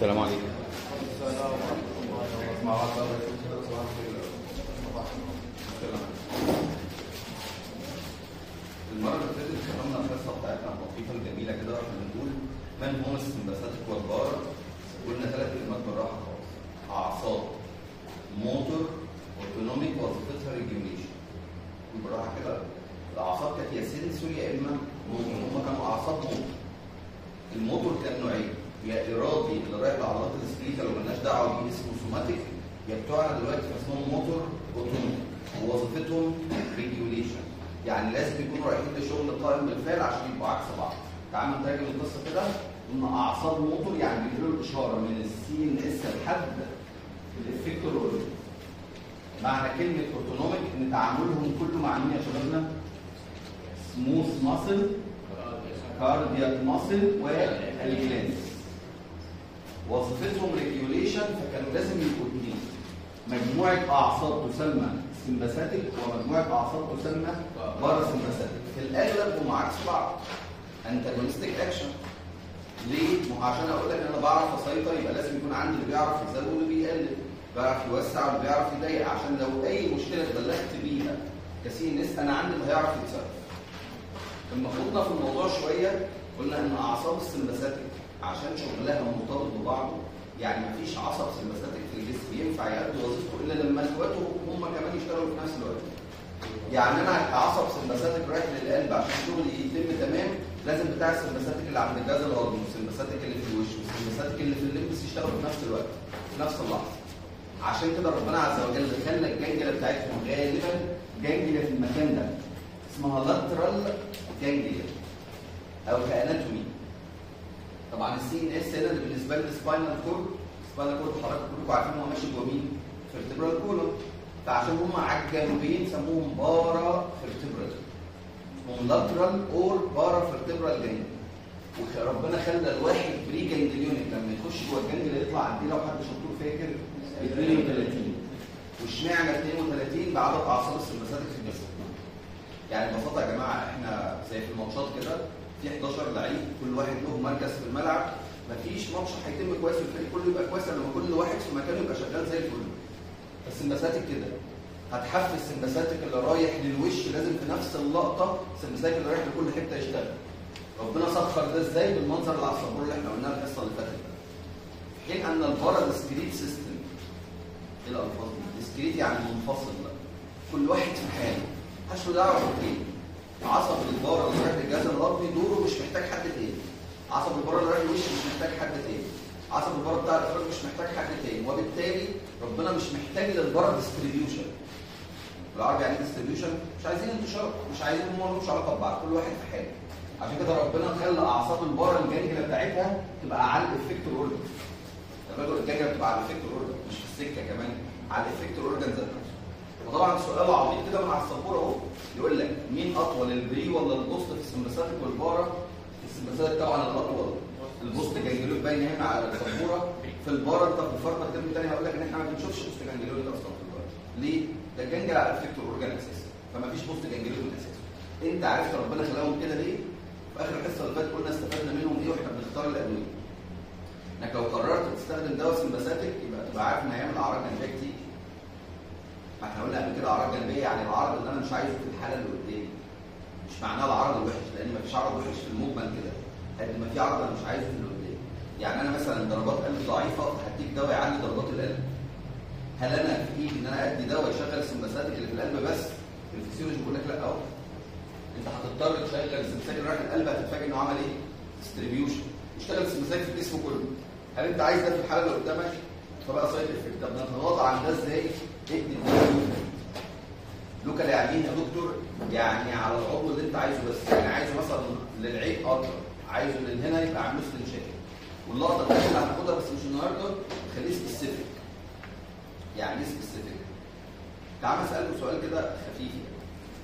السلام عليكم المرة اللي فاتت ختمنا القصة بتاعتنا اللطيفة الجميلة كده واحنا بنقول من هم السمباثات والبارا قلنا ثلاث كلمات بالراحة خالص أعصاب موتور اوتونوميك وظيفتها ريجوليشن بالراحة كده الأعصاب كانت يا سنسوري يا إما موتور هما كانوا أعصاب موتور الموتور كان نوعين يا إرادي اللي رايح لعضلات السكليتا لو مالناش دعوة بيه اسمه سوماتيك يا بتوعنا دلوقتي اسمهم موتور اوتونوميك ووظيفتهم ريجوليشن يعني لازم يكونوا رايحين لشغل قائم بالفعل عشان يبقوا عكس بعض تعالوا نترجم القصه كده ان اعصاب موتور يعني بيديروا الاشاره من السي ان اس لحد الافكتور اورجن معنى كلمه اوتونوميك ان تعاملهم كله مع مين يا شبابنا؟ سموث ماسل كاردياك ماسل والجلانس وظيفتهم ريجوليشن فكانوا لازم يبقوا اثنين مجموعه اعصاب تسمى سمباثيك ومجموعه اعصاب تسمى باراسمباثيك في الاغلب هم عكس بعض انتاجونستيك اكشن ليه؟ ما هو عشان اقول لك ان انا بعرف اسيطر يبقى لازم يكون عندي اللي بيعرف يزود واللي بيقلل بيعرف يوسع واللي بيعرف يضيق عشان لو اي مشكله اتبلغت بيها كسي ان اس انا عندي اللي هيعرف يتصرف لما خدنا في الموضوع شويه قلنا ان اعصاب السمباثيك عشان شغلها مرتبط ببعضه يعني مفيش عصب سمباثيك في الجسم ينفع يأدي وظيفته الا لما اخواته هم كمان يشتغلوا في نفس الوقت. يعني انا كعصب سمباثيك رايح للقلب عشان شغلي يتم تمام لازم بتاع السمباثيك اللي عند الجهاز الهضمي والسمباثيك اللي في الوش والسمباثيك اللي في اللبس يشتغلوا في نفس الوقت في نفس اللحظه. عشان كده ربنا عز وجل خلى الجنجله بتاعتهم غالبا جنجله في المكان ده اسمها لاترال جانجليا او كاناتومي طبعا السي ان اس هنا اللي بالنسبه لي سباينال كورد سباينال كورد حضرتك كلكم عارفين هو ماشي جوه مين؟ فيرتبرال كولوم فعشان هم على الجانبين سموهم بارا فيرتبرال هم لاترال اور بارا فيرتبرال جانجل وربنا خلى الواحد بري جانجليونيك لما يخش جوه الجانجل يطلع قد ايه لو حد شطور فاكر 32 واشمعنى 32 بعدد اعصاب السمباثيك في الجسم يعني ببساطه يا جماعه احنا زي في الماتشات كده في 11 لعيب كل واحد له مركز في الملعب مفيش ماتش هيتم كويس والفريق كله يبقى كويس لما كل واحد في مكانه يبقى شغال زي الفل السمباثيك كده هتحفز السمباثيك اللي رايح للوش لازم في نفس اللقطه السمباثيك اللي رايح لكل حته يشتغل ربنا سخر ده ازاي بالمنظر العصبور اللي احنا قلناه الحصه اللي فاتت في حين ان البارا ديسكريت سيستم ايه الالفاظ دي؟ ديسكريت يعني منفصل كل واحد في حاله محدش له دعوه بايه عصب البارا اللي رايح للجهاز الهضمي دوره مش محتاج حد تاني عصب البارا اللي رايح للوش مش محتاج حد تاني عصب البارا بتاع الاخراج مش محتاج حد تاني وبالتالي ربنا مش محتاج للبارا ديستريبيوشن بالعربي يعني ديستريبيوشن مش عايزين انتشار مش عايزين هم ملوش علاقه ببعض كل واحد في حاله عشان كده ربنا خلى اعصاب البارا الجانجله بتاعتها تبقى على الافكتور اورجن الراجل الجانجله بتبقى على الافكتور اورجن مش في السكه كمان على الافكتور اورجن ذات نفسه وطبعا سؤال عبيط كده من على السبوره اهو يقول لك مين اطول البري ولا البوست في السمباثيك والبارا السمباثيك طبعا الاطول البوست جانجليون باين هنا على السبوره في البارا انت في الفرقه الترم الثاني هقول لك ان احنا ما بنشوفش بوست جانجليون اصلا في البارا ليه؟ ده الجنجل على الافكتور اورجان اساسا فما فيش بوست جانجليون اساسا انت عرفت ربنا خلاهم كده ليه؟ في اخر الحصه اللي فاتت قلنا استفدنا منهم ايه واحنا بنختار الادويه انك لو قررت تستخدم دواء سمباثيك يبقى تبقى عارف ان هيعمل اعراض جانبيه كتير ما احنا قلنا قبل كده اعراض جانبيه يعني العرض اللي انا مش عايزه في الحاله اللي قدامي مش معناه العرض الوحش لان ما فيش عرض وحش في المجمل كده قد ما في عرض انا مش عايزه في اللي قدامي يعني انا مثلا درجات قلبي ضعيفه هديك دواء يعلي درجات القلب هل انا في ايدي ان انا ادي دواء يشغل السمباثيك اللي في القلب بس الفسيولوجي بيقول لك لا اهو انت هتضطر تشغل السمباثيك اللي رايح القلب هتتفاجئ انه عمل ايه؟ ديستريبيوشن يشتغل السمباثيك في الجسم كله هل انت عايز ده في الحاله اللي قدامك؟ فبقى سايد افكت طب نتغاضى عن ده ازاي؟ ادي لوكال يعني ايه يا دكتور؟ يعني على العضو اللي انت عايزه بس يعني عايزه مثلا للعين اكتر عايزه للهنا يبقى عامل استنشاق واللقطه الثانيه اللي هناخدها بس مش النهارده خليه سبيسيفيك يعني ايه سبيسيفيك؟ تعال اسالكم سؤال كده خفيف يعني.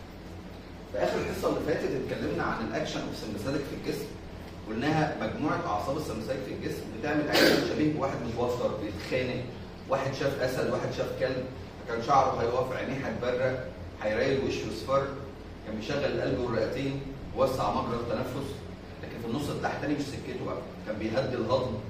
في اخر الحصه اللي فاتت اتكلمنا عن الاكشن اوف سمباثيك في الجسم قلناها مجموعه اعصاب السمباثيك في الجسم بتعمل اكشن شبيه بواحد متوتر بيتخانق واحد شاف اسد واحد شاف كلب كان شعره هيقف عينيه هتبرق هيريل وشه اصفر كان بيشغل القلب والرئتين وسع مجرى التنفس لكن في النص التحتاني مش سكته بقى كان بيهدي الهضم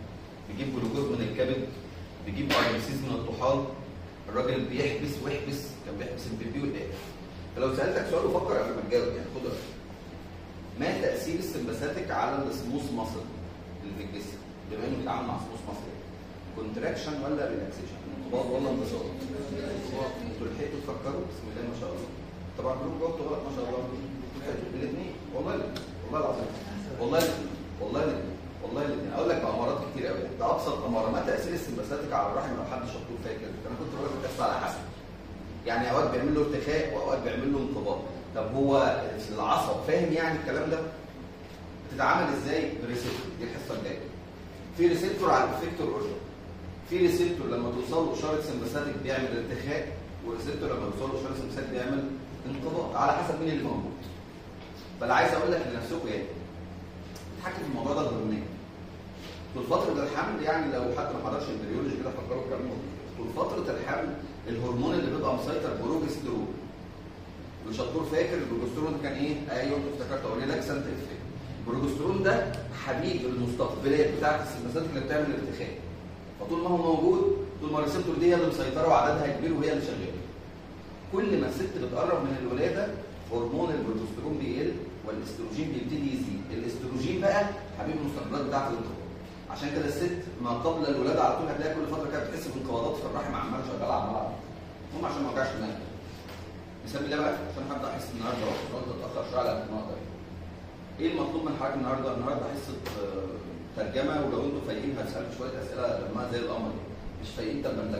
بيجيب جلوكوز من الكبد بيجيب اربسيس من الطحال الراجل بيحبس ويحبس كان بيحبس البيبي ويقف فلو سالتك سؤال وفكر قبل ما تجاوب يعني خد وقتك. ما تاثير السمباثيك على السموث ماسل اللي في الجسم بما انه بيتعامل مع سموث ماسل كونتراكشن ولا ريلاكسيشن انقباض ولا انبساط انتوا لحقتوا تفكروا بسم الله ما شاء الله طبعا كلكم جاوبتوا غلط ما شاء الله الاثنين والله الاثنين والله العظيم والله الاثنين والله الاثنين والله الاثنين اقول لك امارات كتير قوي ده ابسط اماره ما تاثير السمباثيك على الرحم لو حد شطور فاكر انا كنت بقول لك بتحصل على حسب يعني اوقات بيعمل له ارتخاء واوقات بيعمل له انقباض طب هو العصب فاهم يعني الكلام ده بتتعامل ازاي بريسبتور دي الحصه الجايه في ريسبتور على الافكتور اورجن في ريسبتور لما توصل له اشاره سمباثيك بيعمل ارتخاء وريسبتور لما توصل له اشاره سمباثيك بيعمل انقباض على حسب مين اللي موجود بل عايز اقول لك لنفسكم يعني اتحكم في الموضوع ده هرمونيا طول فتره الحمل يعني لو حد ما حضرش البريولوجي كده فكروا الكلام طول فتره الحمل الهرمون اللي بيبقى مسيطر بروجسترون الشطور فاكر البروجسترون ده كان ايه؟ ايوه افتكرت اقول ريلاكسنت افكت البروجسترون ده حبيب المستقبلات بتاعت السمباثيك اللي بتعمل ارتخاء فطول ما هو موجود طول ما الريسبتور دي هي اللي مسيطره وعددها كبير وهي اللي شغاله كل ما الست بتقرب من الولاده هرمون البروجسترون بيقل والاستروجين بيبتدي يزيد الاستروجين بقى حبيب المستقبلات بتاعت الانقباض عشان كده الست ما قبل الولاده على طول هتلاقي كل فتره كده بتحس بانقباضات في الرحم عماله شغاله عماله هم عشان ما وجعش دماغك نسمي الله بقى عشان هبدا احس النهارده قلت اتاخر شويه على النهارده ايه المطلوب من حضرتك النهارده؟ النهارده حصه آه، ترجمه ولو انتوا فايقين هسالك شويه اسئله لما زي القمر مش فايقين طب بنتك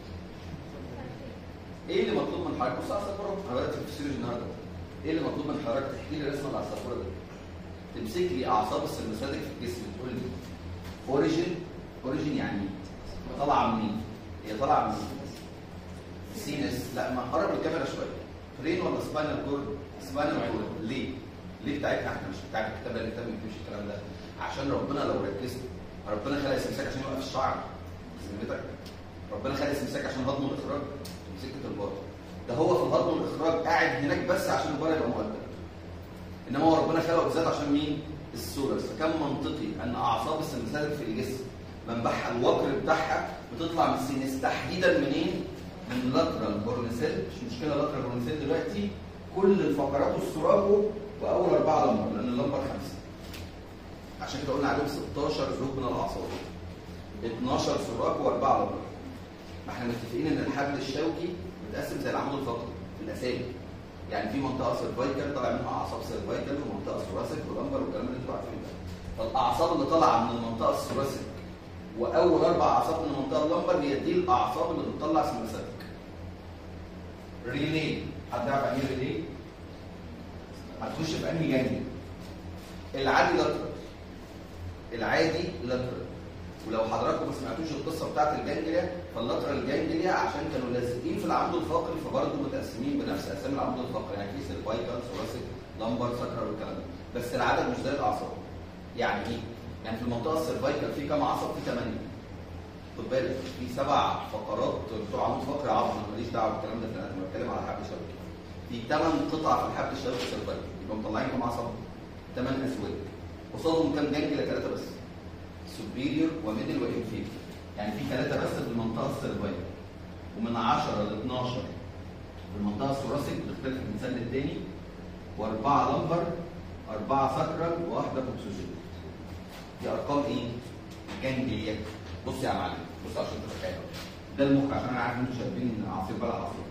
ايه اللي مطلوب من حضرتك؟ بص على السبوره انا بدات في الفسيولوجي النهارده ايه اللي مطلوب من حضرتك تحكي لي رسمه على السبوره دي تمسك لي اعصاب السمباثيك في الجسم تقول لي اوريجين اوريجين يعني إيه؟ طالعه منين؟ هي طالعه منين؟ سينس لا ما قرب الكاميرا شويه برين ولا سباينال كورد؟ سباينال كورد ليه؟ ليه بتاعتنا احنا مش بتاعت الكتاب اللي كتاب مش الكلام ده عشان ربنا لو ركزت ربنا خلق السمساك عشان يوقف الشعر ذمتك ربنا خلق السمساك عشان هضم الاخراج مسكه الباطن ده هو في الهضم والاخراج قاعد هناك بس عشان البار يبقى مؤدب انما هو ربنا خلقه بالذات عشان مين؟ السورس فكان منطقي ان اعصاب السمسارك في الجسم منبعها الوكر بتاعها بتطلع من السينس تحديدا منين؟ من لاترال بورنسيل مش مشكله لاترال بورنسيل دلوقتي كل الفقرات والسراجو واول اربعه لمبر لان اللمبر خمسه عشان كده قلنا عليهم 16 زوج من الاعصاب 12 سراج واربعه لمبر ما احنا متفقين ان الحبل الشوكي متقسم زي العمود الفقري في الاسامي يعني في منطقه سيرفايكال طالع منها اعصاب سيرفايكال ومنطقه ثوراسيك ولمبر والكلام اللي انتوا عارفينه ده فالاعصاب اللي طالعه من المنطقه الثوراسيك واول اربع اعصاب من المنطقه اللمبر هي دي الاعصاب اللي بتطلع سمباثيك ريلي حد يعرف يعني ايه ريلي؟ هتخش في انهي جانب؟ العادي لاترال العادي لاترال ولو حضراتكم ما سمعتوش القصه بتاعت الجانجليا فاللاترال جانجليا عشان كانوا لازقين في العمود الفقري فبرضه متقسمين بنفس اسامي العمود الفقري يعني في سيرفايكال ثوراسيك لمبر سكرال والكلام ده بس العدد مش زي الاعصاب يعني ايه؟ يعني في المنطقه السيرفايكال في كام عصب؟ في ثمانيه خد بالك في سبع فقرات بتوع عمود فقري عظم أنا ماليش دعوه بالكلام ده انا بتكلم على حبل شوكي في ثمان قطع في الحبل الشوكي السيرفايكال يبقى مطلعين كام عصب؟ ثمان ازواج قصادهم كام جانجليا ثلاثه بس سوبيريور وميدل وانفيريور يعني في ثلاثه بس في المنطقه السيرفايكال ومن 10 ل 12 في المنطقه الثوراسيك بتختلف من سن الثاني واربعه لمبر اربعه سكرال وواحده اكسجين دي ارقام ايه؟ جانجليات بص يا معلم بص عشان تتخيل ده المخ عشان انا عارف ان انتوا شايفين عصير بلع عصير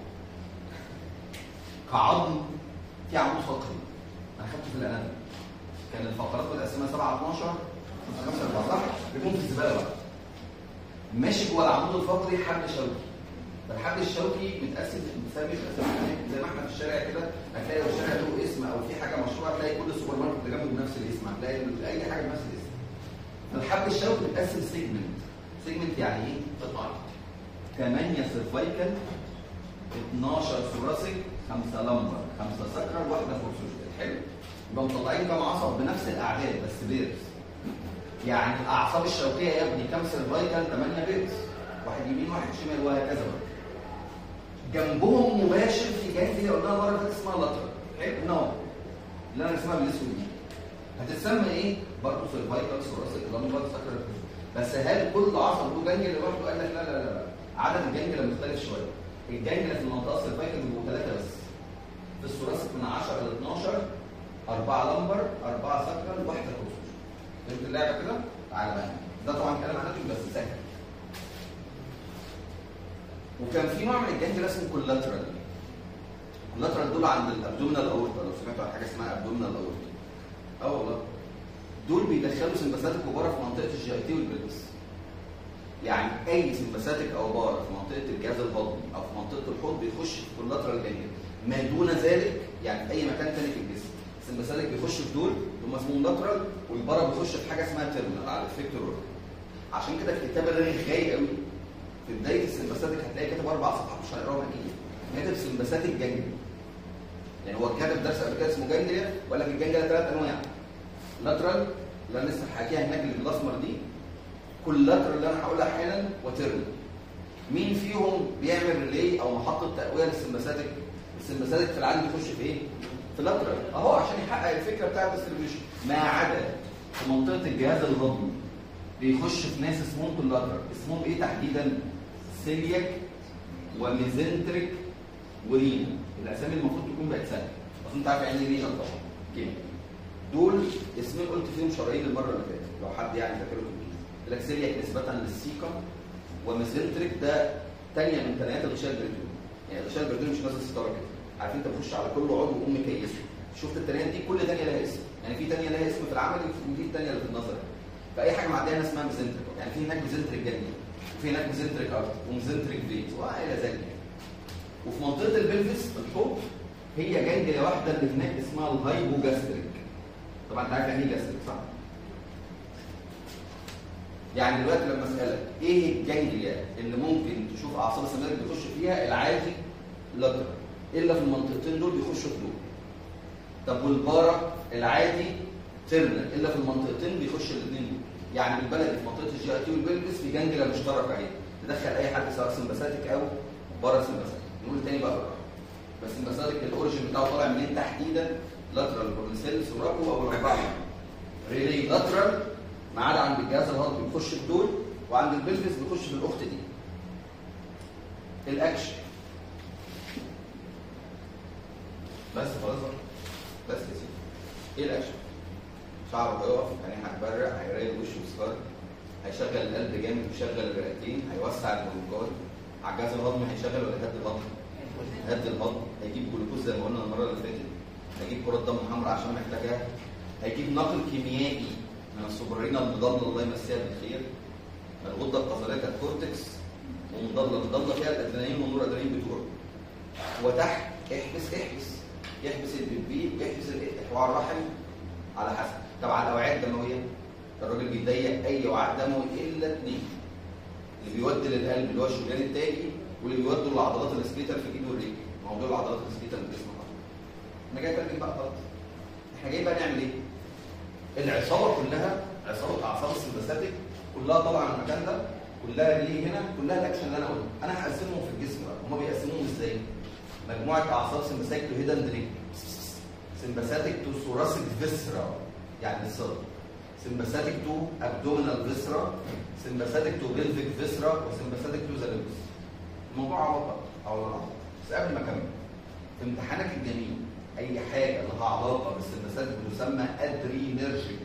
كعظم في عمود فقري انا خدته في الاناتومي كان الفقرات متقسمه 7 12 5 صح؟ بيكون في الزباله بقى ماشي جوه العمود الفقري حبل شوكي فالحبل الشوكي متقسم بتسمي زي ما احنا في الشارع كده هتلاقي لو الشارع له اسم او في حاجه مشهوره هتلاقي كل السوبر ماركت اللي جنبه بنفس الاسم هتلاقي اي حاجه بنفس الاسم فالحبل الشوكي متقسم سيجمنت سيجمنت يعني ايه؟ قطع 8 سيرفايكال 12 ثوراسيك 5 لمبر 5 سكرال واحده فورسوجيتال حلو يبقى مطلعين كام عصب بنفس الاعداد بس بيرز يعني الاعصاب الشوكيه يا ابني كام سيرفايكال 8 بيرز واحد يمين واحد شمال وهكذا بقى جنبهم مباشر في جانب قلناها مره فاتت اسمها لاترال حلو نو اللي انا اسمها بالاسود دي هتتسمى ايه؟ برضه سيرفايكال ثوراسيك لمبر سكرال بس هل كل عصب له جنجل لوحده قال لك لا لا لا لا عدد الجنجل مختلف شويه الجنجل في المنطقه السيرفايكال بيبقوا ثلاثه بس في الثوراسيك من 10 ل 12 أربعة لمبر أربعة سكرل واحدة كروسوس فهمت اللعبة كده؟ تعالى بقى ده طبعا كلام اناتومي بس سهل وكان في نوع من الجنجل اسمه كولاترال كولاترال دول عند الابدومينال اورتا لو سمعتوا عن حاجه اسمها ابدومينال اورتا اه والله دول بيدخلوا سمباثاتيك وبارا في منطقه الجي اي تي والبلبس يعني اي سمباثاتيك او بارا في منطقه الجهاز الهضمي او في منطقه الحوض بيخش في كولاترال جنجل ما دون ذلك يعني في اي مكان تاني في الجسم السمباثاتيك بيخش في دول هم اسمهم لاترال والبارا بيخش في حاجه اسمها تيرمينال على الفيكتور عشان كده الكتاب الرغاي قوي في بدايه السمباثاتيك هتلاقي كاتب اربع صفحات مش هنقراهم اكيد كاتب سمباثاتيك جنجل يعني هو كاتب درس قبل كده اسمه جنجليا وقال لك الجنجليا ثلاث انواع لاترال اللي انا لسه حاكيها هناك اللي بالاسمر دي كل لاترال اللي انا هقولها حالا وتيرمينال مين فيهم بيعمل ريلي او محطه تقويه للسمباثاتيك السمباثاتيك في العالم بيخش في ايه؟ في لاترال اهو عشان يحقق الفكره بتاعت الديستريبيوشن ما عدا في منطقه الجهاز الهضمي بيخش في ناس اسمهم كولاترال اسمهم ايه تحديدا؟ سيلياك وميزنتريك ورينا الاسامي المفروض تكون بقت سهله اظن انت عارف يعني ايه رينا طبعا كده دول اسمين قلت فيهم شرايين المره اللي فاتت لو حد يعني فاكره يقول لك سيلياك نسبه للسيكا وميزنتريك ده ثانيه من ثنايات الغشاء البريتوني يعني الغشاء البريتوني مش نازل ستاره كده عارف انت بتخش على كل عضو وقوم مكيسه شفت الثانيات دي كل ثانيه لها اسم يعني في ثانيه لها اسم في العملي وفي الثانيه اللي في النظري فاي حاجه معديه اسمها ميزنتريك يعني في هناك ميزنتريك جنبي وفي هناك ميزنتريك ارت وميزنتريك فيت والى ذلك وفي منطقه البلفس الحوض هي جنجله واحده اللي هناك اسمها الهايبوجاستريك طبعا انت عارف يعني ايه جاستريك صح؟ يعني دلوقتي لما اسالك ايه الجنجليا اللي ممكن تشوف اعصاب السمارك بيخش فيها العادي لاترال الا في المنطقتين دول بيخشوا في دول طب والبارا العادي تيرمينال الا في المنطقتين بيخش الاثنين دول يعني بالبلدي في منطقه الجي اي تي والبلبس في جنجله مشتركه اهي تدخل اي حد سواء سمباثيك او بارا سمباثيك نقول تاني بقى بالراحه بس السمباثيك الاوريجن بتاعه طالع منين تحديدا لاترال بروميسيل سوراكو او الاربعه ريلي لاترال ما عدا عند الجهاز الهضمي بيخش في دول وعند البلبس بيخش في الاخت دي الاكشن بس خلاص بس يا سيدي ايه الاكشن شعره هيقف عينيه هتبرق هيريل وشه وسكار هيشغل القلب جامد ويشغل الرئتين هيوسع البرونكات على الجهاز الهضمي هيشغل ولا يهدي الهضم هيهدي الهضم هيجيب جلوكوز زي ما قلنا المره اللي فاتت هيجيب كرات دم حمراء عشان محتاجها هيجيب نقل كيميائي من السوبرينا المضله الله يمسيها بالخير الغده القذريه كانت كورتكس ومضله مضله فيها الادرينالين والنور ادرينالين بتوعه وتحت احبس احبس يحبس البيبي يحبس الاحوار الرحم على حسب طبعا الاوعيه الدمويه الراجل بيضيق اي وعاء دموي الا اثنين اللي بيودي للقلب اللي هو الشريان التاجي واللي بيودي للعضلات السكيتال في الايد والرجل موضوع العضلات السكيتال في الجسم انا جاي اترجم بقى غلط احنا جايين بقى نعمل ايه؟ العصابه كلها عصابه اعصاب السمباثيك كلها طالعه من المكان ده كلها ليه هنا كلها الاكشن اللي انا قلته انا هقسمهم في الجسم بقى هم بيقسموهم ازاي؟ مجموعه اعصاب سمباثيك تو هيدن دريك سمباثيك تو ثوراسيك فيسرا يعني الصدر سمباثيك تو ابدومينال فيسرا سمباثيك تو بلفيك فيسرا وسمباثيك تو ذا ليمبس الموضوع عبط او العبط بس قبل ما اكمل في امتحانك الجميل اي حاجه لها علاقه بالسمباثيك تسمى ادرينرجيك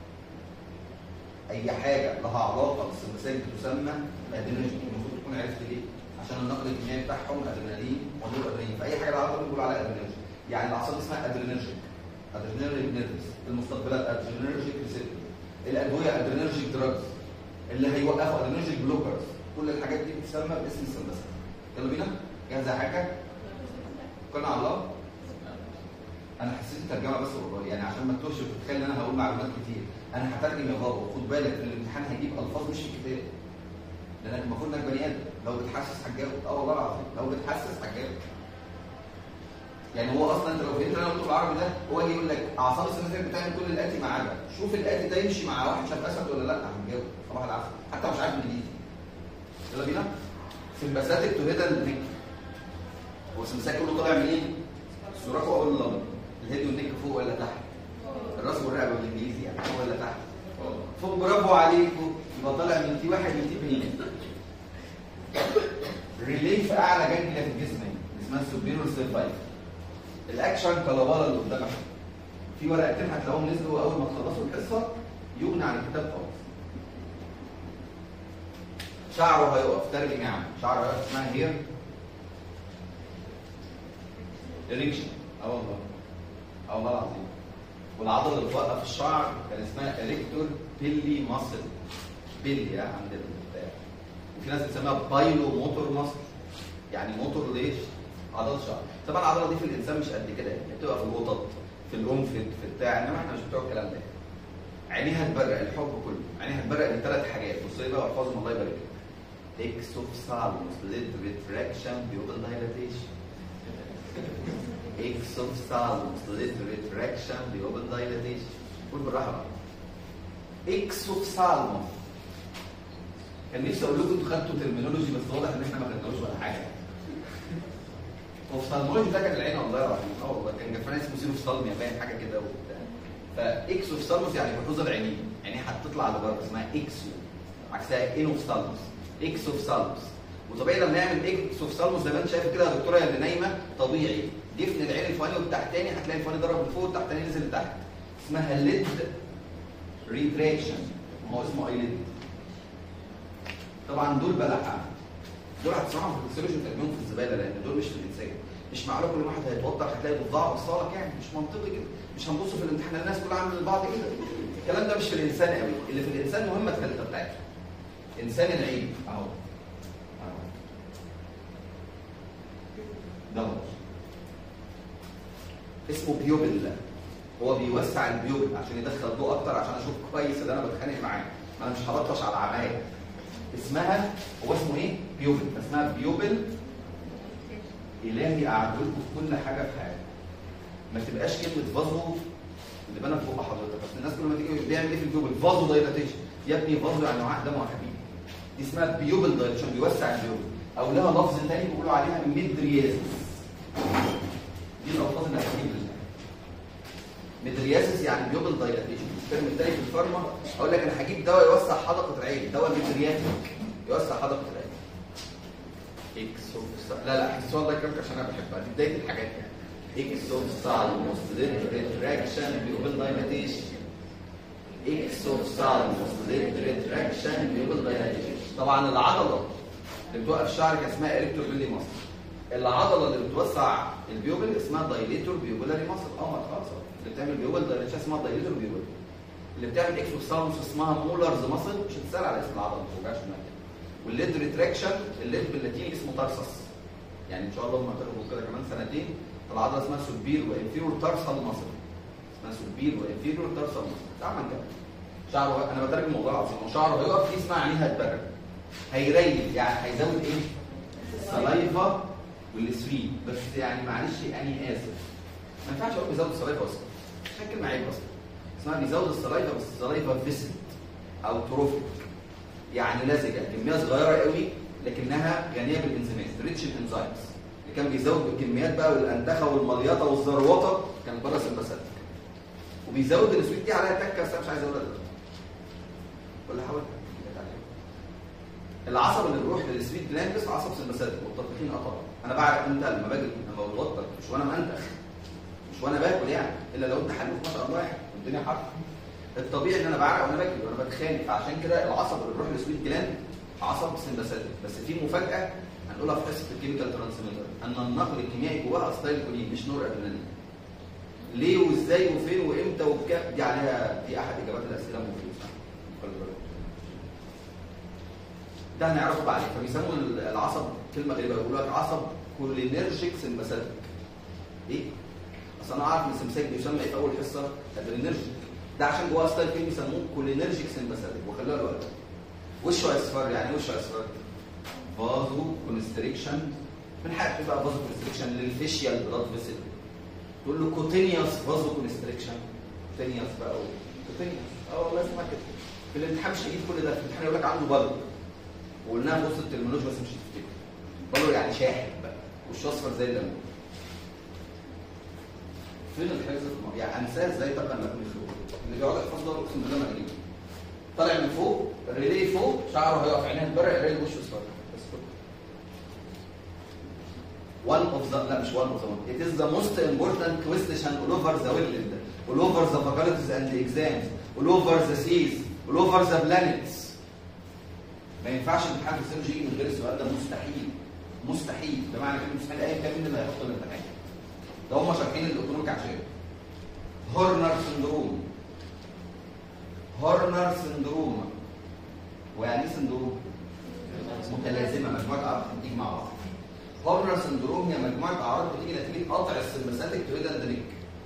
اي حاجه لها علاقه بالسمباثيك تسمى ادرينرجيك المفروض تكون عرفت ليه عشان النقل الكيميائي بتاعهم ادرينالين ونور ادرينالين فاي حاجه لها علاقه بنقول عليها ادرينرجيك يعني الاعصاب اسمها ادرينرجيك ادرينرجيك نيرفز المستقبلات ادرينرجيك ريسبتور الادويه ادرينرجيك دراجز اللي هيوقفوا ادرينرجيك بلوكرز كل الحاجات دي بتسمى باسم السمباثيك يلا بينا جاهزه حاجه كنا على الله انا حسيت الترجمه بس والله يعني عشان ما تتوهش وتتخيل ان انا هقول معلومات كتير انا هترجم يا بابا خد بالك ان الامتحان هيجيب الفاظ مش في الكتاب لانك المفروض انك بني ادم لو بتحسس هتجاوب اه والله العظيم لو بتحسس هتجاوب يعني هو اصلا انت لو فهمت انا قلت بالعربي ده هو يجي يقول لك اعصاب السماثيك بتعمل كل الاتي ما عدا شوف الاتي ده يمشي مع واحد شاف اسد ولا لا هنجاوب صباح العسل حتى مش عارف انجليزي يلا بينا سمباثيك تو هيدن نيك هو السمباثيك كله طالع منين؟ السوراكو او اللمبر الهيد والنيك فوق ولا تحت؟ الراس والرقبه بالانجليزي يعني فوق ولا تحت؟ فوق برافو عليكم يبقى طالع من تي واحد لتي اثنين ريليف اعلى جانجليا في الجسم هنا اسمها السوبيرور سيرفايف الاكشن كلابالا اللي قدامك في ورقتين هتلاقوهم نزلوا اول ما تخلصوا الحصه يغني عن الكتاب خالص شعره هيقف ترجم يعني شعره هيقف اسمها هير اريكشن اه والله اه والله العظيم والعضله اللي بتوقف الشعر كان اسمها اريكتور بيلي ماسل بيلي يعني عند البتاع وفي ناس بتسميها بايلو موتور ماسل يعني موتور ليش؟ عضله شعر طبعا العضله دي في الانسان مش قد كده يعني بتبقى في القطط في القنفذ في بتاع انما احنا مش بتوع الكلام ده عينيها تبرق الحب كله عينيها تبرق من ثلاث حاجات بص لي بقى واحفظهم الله يبارك لك اكسوفثالموس ليد ريتراكشن بيوبل دايلاتيشن اكسوفثالموس ليد ريتراكشن بيوبل دايلاتيشن قول بالراحه بقى اكسوفثالموس كان نفسي اقول لكم انتوا خدتوا ترمينولوجي بس واضح ان احنا ما خدناهوش ولا حاجه اوفثالمولوجي ده كان العين الله يرحمه اه والله كان جفان اسمه سيروفثالميا باين حاجه كده وبتاع فاكسوفثالموس يعني حفوظ العينين يعني هتطلع لبره اسمها اكسو عكسها انوفثالموس اكسوفثالموس وطبيعي لما نعمل اكسوفثالموس زي ما انت شايف كده يا دكتوره اللي نايمه طبيعي جفن العين الفوقاني والتحتاني هتلاقي الفوقاني ضرب لفوق والتحتاني نزل لتحت اسمها ليد ريتراكشن هو اسمه اي ليد طبعا دول بلحة دول هتسمعهم في الفسيولوجي وترجمهم في الزباله لان دول مش في الانسان مش معقول كل واحد هيتوضع هتلاقي ضفدعه بصالك يعني مش منطقي كده مش هنبص في الامتحان الناس كلها عامله لبعض كده الكلام ده مش في الانسان قوي اللي في الانسان مهمه الثالثه بتاعته انسان العين اهو اهو ده هو اسمه بيوبل هو بيوسع البيوبل عشان يدخل ضوء اكتر عشان اشوف كويس اللي انا بتخانق معاه ما انا مش هبطش على عمايه اسمها هو اسمه ايه؟ بيوبل اسمها بيوبل الهي قعد لكم في كل حاجه في حياتك ما تبقاش كلمه فازو اللي بنا في بق حضرتك بس الناس كل ما تيجي بيعمل ايه في البيوبل فازو دايلاتيشن يا ابني فازو يعني وعاء دم وحبيبي دي اسمها بيوبل دايلاتيشن بيوسع البيوبل او لها لفظ تاني بيقولوا عليها ميدريازيس دي الالفاظ اللي هتجيب ميدريازيس يعني بيوبل دايلاتيشن الترم التاني في الفارما اقول لك انا هجيب دواء يوسع حدقه العين دواء ميدرياتيك يوسع حدقه العين اكسوفسال لا لا السؤال ده كام عشان انا بحبها دي بدايه الحاجات يعني اكسوفسالموس ريتراكشن بيوبل دايلاتيشن اكسوفسالموس ريتراكشن بيوبل دايلاتيشن طبعا العضله اللي بتوقف الشعر كان اسمها اريكتور بيلي ماسل العضله اللي بتوسع البيوبل اسمها دايليتور بيوبلاري ماسل اه ما خلاص اللي بتعمل بيوبل دايلاتيشن اسمها دايليتور بيوبل اللي بتعمل اكسوفسالموس اسمها مولرز ماسل مش هتسال على اسم العضله ما توجعش دماغك والليد ريتراكشن الليد باللاتيني اسمه تارسس يعني ان شاء الله لما تاخدوا كده كمان سنتين العضله اسمها سوبير وانفيرور تارسال ماسل اسمها سوبير وانفيرور تارسال ماسل تعال كده شعره انا بترجم الموضوع العظيم هو شعره هيقف دي اسمها عينيه هتبرد هيريل يعني هيزود ايه؟ السلايفا والسويت بس يعني معلش يعني اسف ما ينفعش اقول بيزود السلايفا اصلا مش كلمه عيب اصلا اسمها بيزود السلايفا بس السلايفا فيسد او تروفيك يعني لزجه كميه صغيره قوي لكنها غنيه بالانزيمات ريتش الانزيمز اللي كان بيزود بالكميات بقى والانتخه والمليطه والزروطه كان بره سمباساتيك وبيزود السويت دي عليها تكه بس انا مش عايز اقولها دلوقتي ولا حاول العصب اللي بيروح للسويت جلاندس عصب سمباساتيك متفقين اه طبعا انا بعرف امتى لما باجي لما بتوتر مش وانا منتخ مش وانا باكل يعني الا لو انت حلوف ما شاء الله يعني والدنيا حر الطبيعي ان انا بعرق وانا باكل وانا بتخانق فعشان كده العصب اللي بيروح للسويت جلاند عصب سمباساتيك بس في مفاجاه هنقولها في حصه الكيميكال ترانسميتر ان النقل الكيميائي جواها اسيتايل كولين مش نور ادرينالين ليه وازاي وفين وامتى وبكام دي عليها دي احد اجابات الاسئله المفروض ده هنعرفه بعدين فبيسموا العصب كلمه غريبه بيقولوا لك عصب كولينرجيك سمباساتيك ايه؟ اصل انا عارف ان السمساك بيسمى ايه في اول حصه ادرينرجيك ده عشان جواه ستايل فيلم بيسموه كولينرجيك سمباساتيك وخلوها الوقت وشه اصفر يعني ايه وشه اصفر؟ فازو كونستريكشن من حاجه بقى فازو كونستريكشن للفيشيال بلاد فيسل تقول له كوتينيوس فازو كونستريكشن كوتينيوس بقى كوتينيوس اه والله اسمها كده في الامتحان مش هيجيب كل ده في الامتحان يقول لك عنده بلد وقلناها في وسط الترمينولوجي بس مش هتفتكر بلد يعني شاحب بقى وشه اصفر زي الليمون فين الحفظ يعني انساه ازاي طبعا لما يخلقه اللي بيقعد يحفظ ده اقسم بالله مجنون طالع من فوق ريلي فوق شعره هيقف عينيه تبرق ريلي وشه اصفر بس كده one of the لا مش one of the one it is the most important question all over the world all over the faculties and the exams all over the seas all over the planets ما ينفعش امتحان في السيرجي يجي من غير السؤال ده مستحيل مستحيل بمعنى كلمه مستحيل ايا كان مين اللي هيحط الامتحان ده هم شارحين الاوتونوميك عشان هورنر سندروم هورنر سندروم ويعني ايه سندروم متلازمه مجموعه اعراض بتيجي مع بعض هورنر سندروم هي مجموعه اعراض بتيجي نتيجه قطع السمباثيك تو اند نيك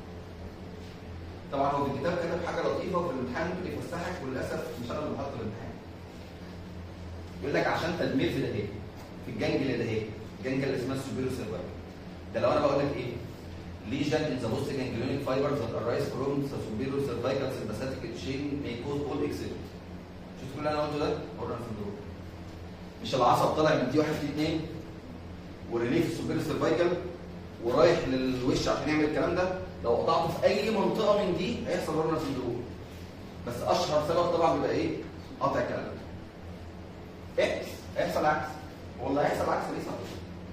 طبعا هو في الكتاب كتب حاجه لطيفه وفي الامتحان ممكن يفسحك وللاسف مش انا اللي بحط الامتحان يقول لك عشان تدمير في ده ايه في الجنجل ده ايه الجنجل اللي اسمها السوبيرو سيرفايكال ده لو انا بقول لك ايه lesion in the post ganglionic fibers that arise from the superior cervical sympathetic chain may cause all except شفت كل اللي انا قلته ده هورنر سندروم مش العصب طالع من دي واحد في اثنين وريليف السوبيريور سيرفايكال ورايح للوش عشان يعمل الكلام ده لو قطعته في اي منطقه من دي هيحصل هورنر سندروم بس اشهر سبب طبعا بيبقى ايه؟ قطع الكلام ده اعكس هيحصل عكس والله هيحصل عكس ليه صح؟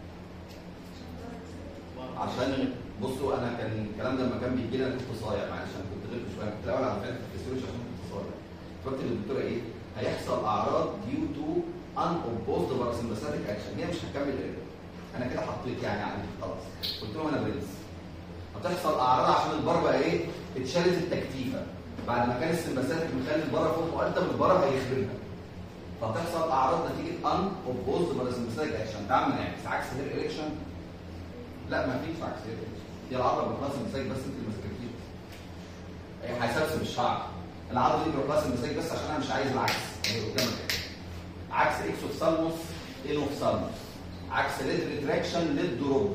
عشان بصوا انا كان الكلام ده لما كان بيجي لي انا كنت صايع معلش انا كنت غلط شويه كنت الاول على فكره في الفسيولوجي عشان كنت صايع فكرت للدكتوره ايه؟ هيحصل اعراض ديو تو ان اوبوزد باراسمباثيك اكشن هي مش هكمل ايه؟ انا كده حطيت يعني عندي خلاص قلت لهم انا برنس هتحصل اعراض عشان البره بقى ايه؟ اتشالت التكتيفه بعد ما كان السمباثيك مخلي البره فوق مقدم البره هيخربها فهتحصل اعراض نتيجه ان اوبوزد باراسمباثيك اكشن تعمل نعكس عكس هير اريكشن لا ما فيش عكس هير اريكشن دي العضله بتراس المساك بس انت اللي ماسكتيها هي هيسبسب الشعر العضله دي بتراس المساك بس عشان انا مش عايز العكس هي قدامك عكس اكسوفثالموس انوفثالموس عكس ليد ريتراكشن ليد دروب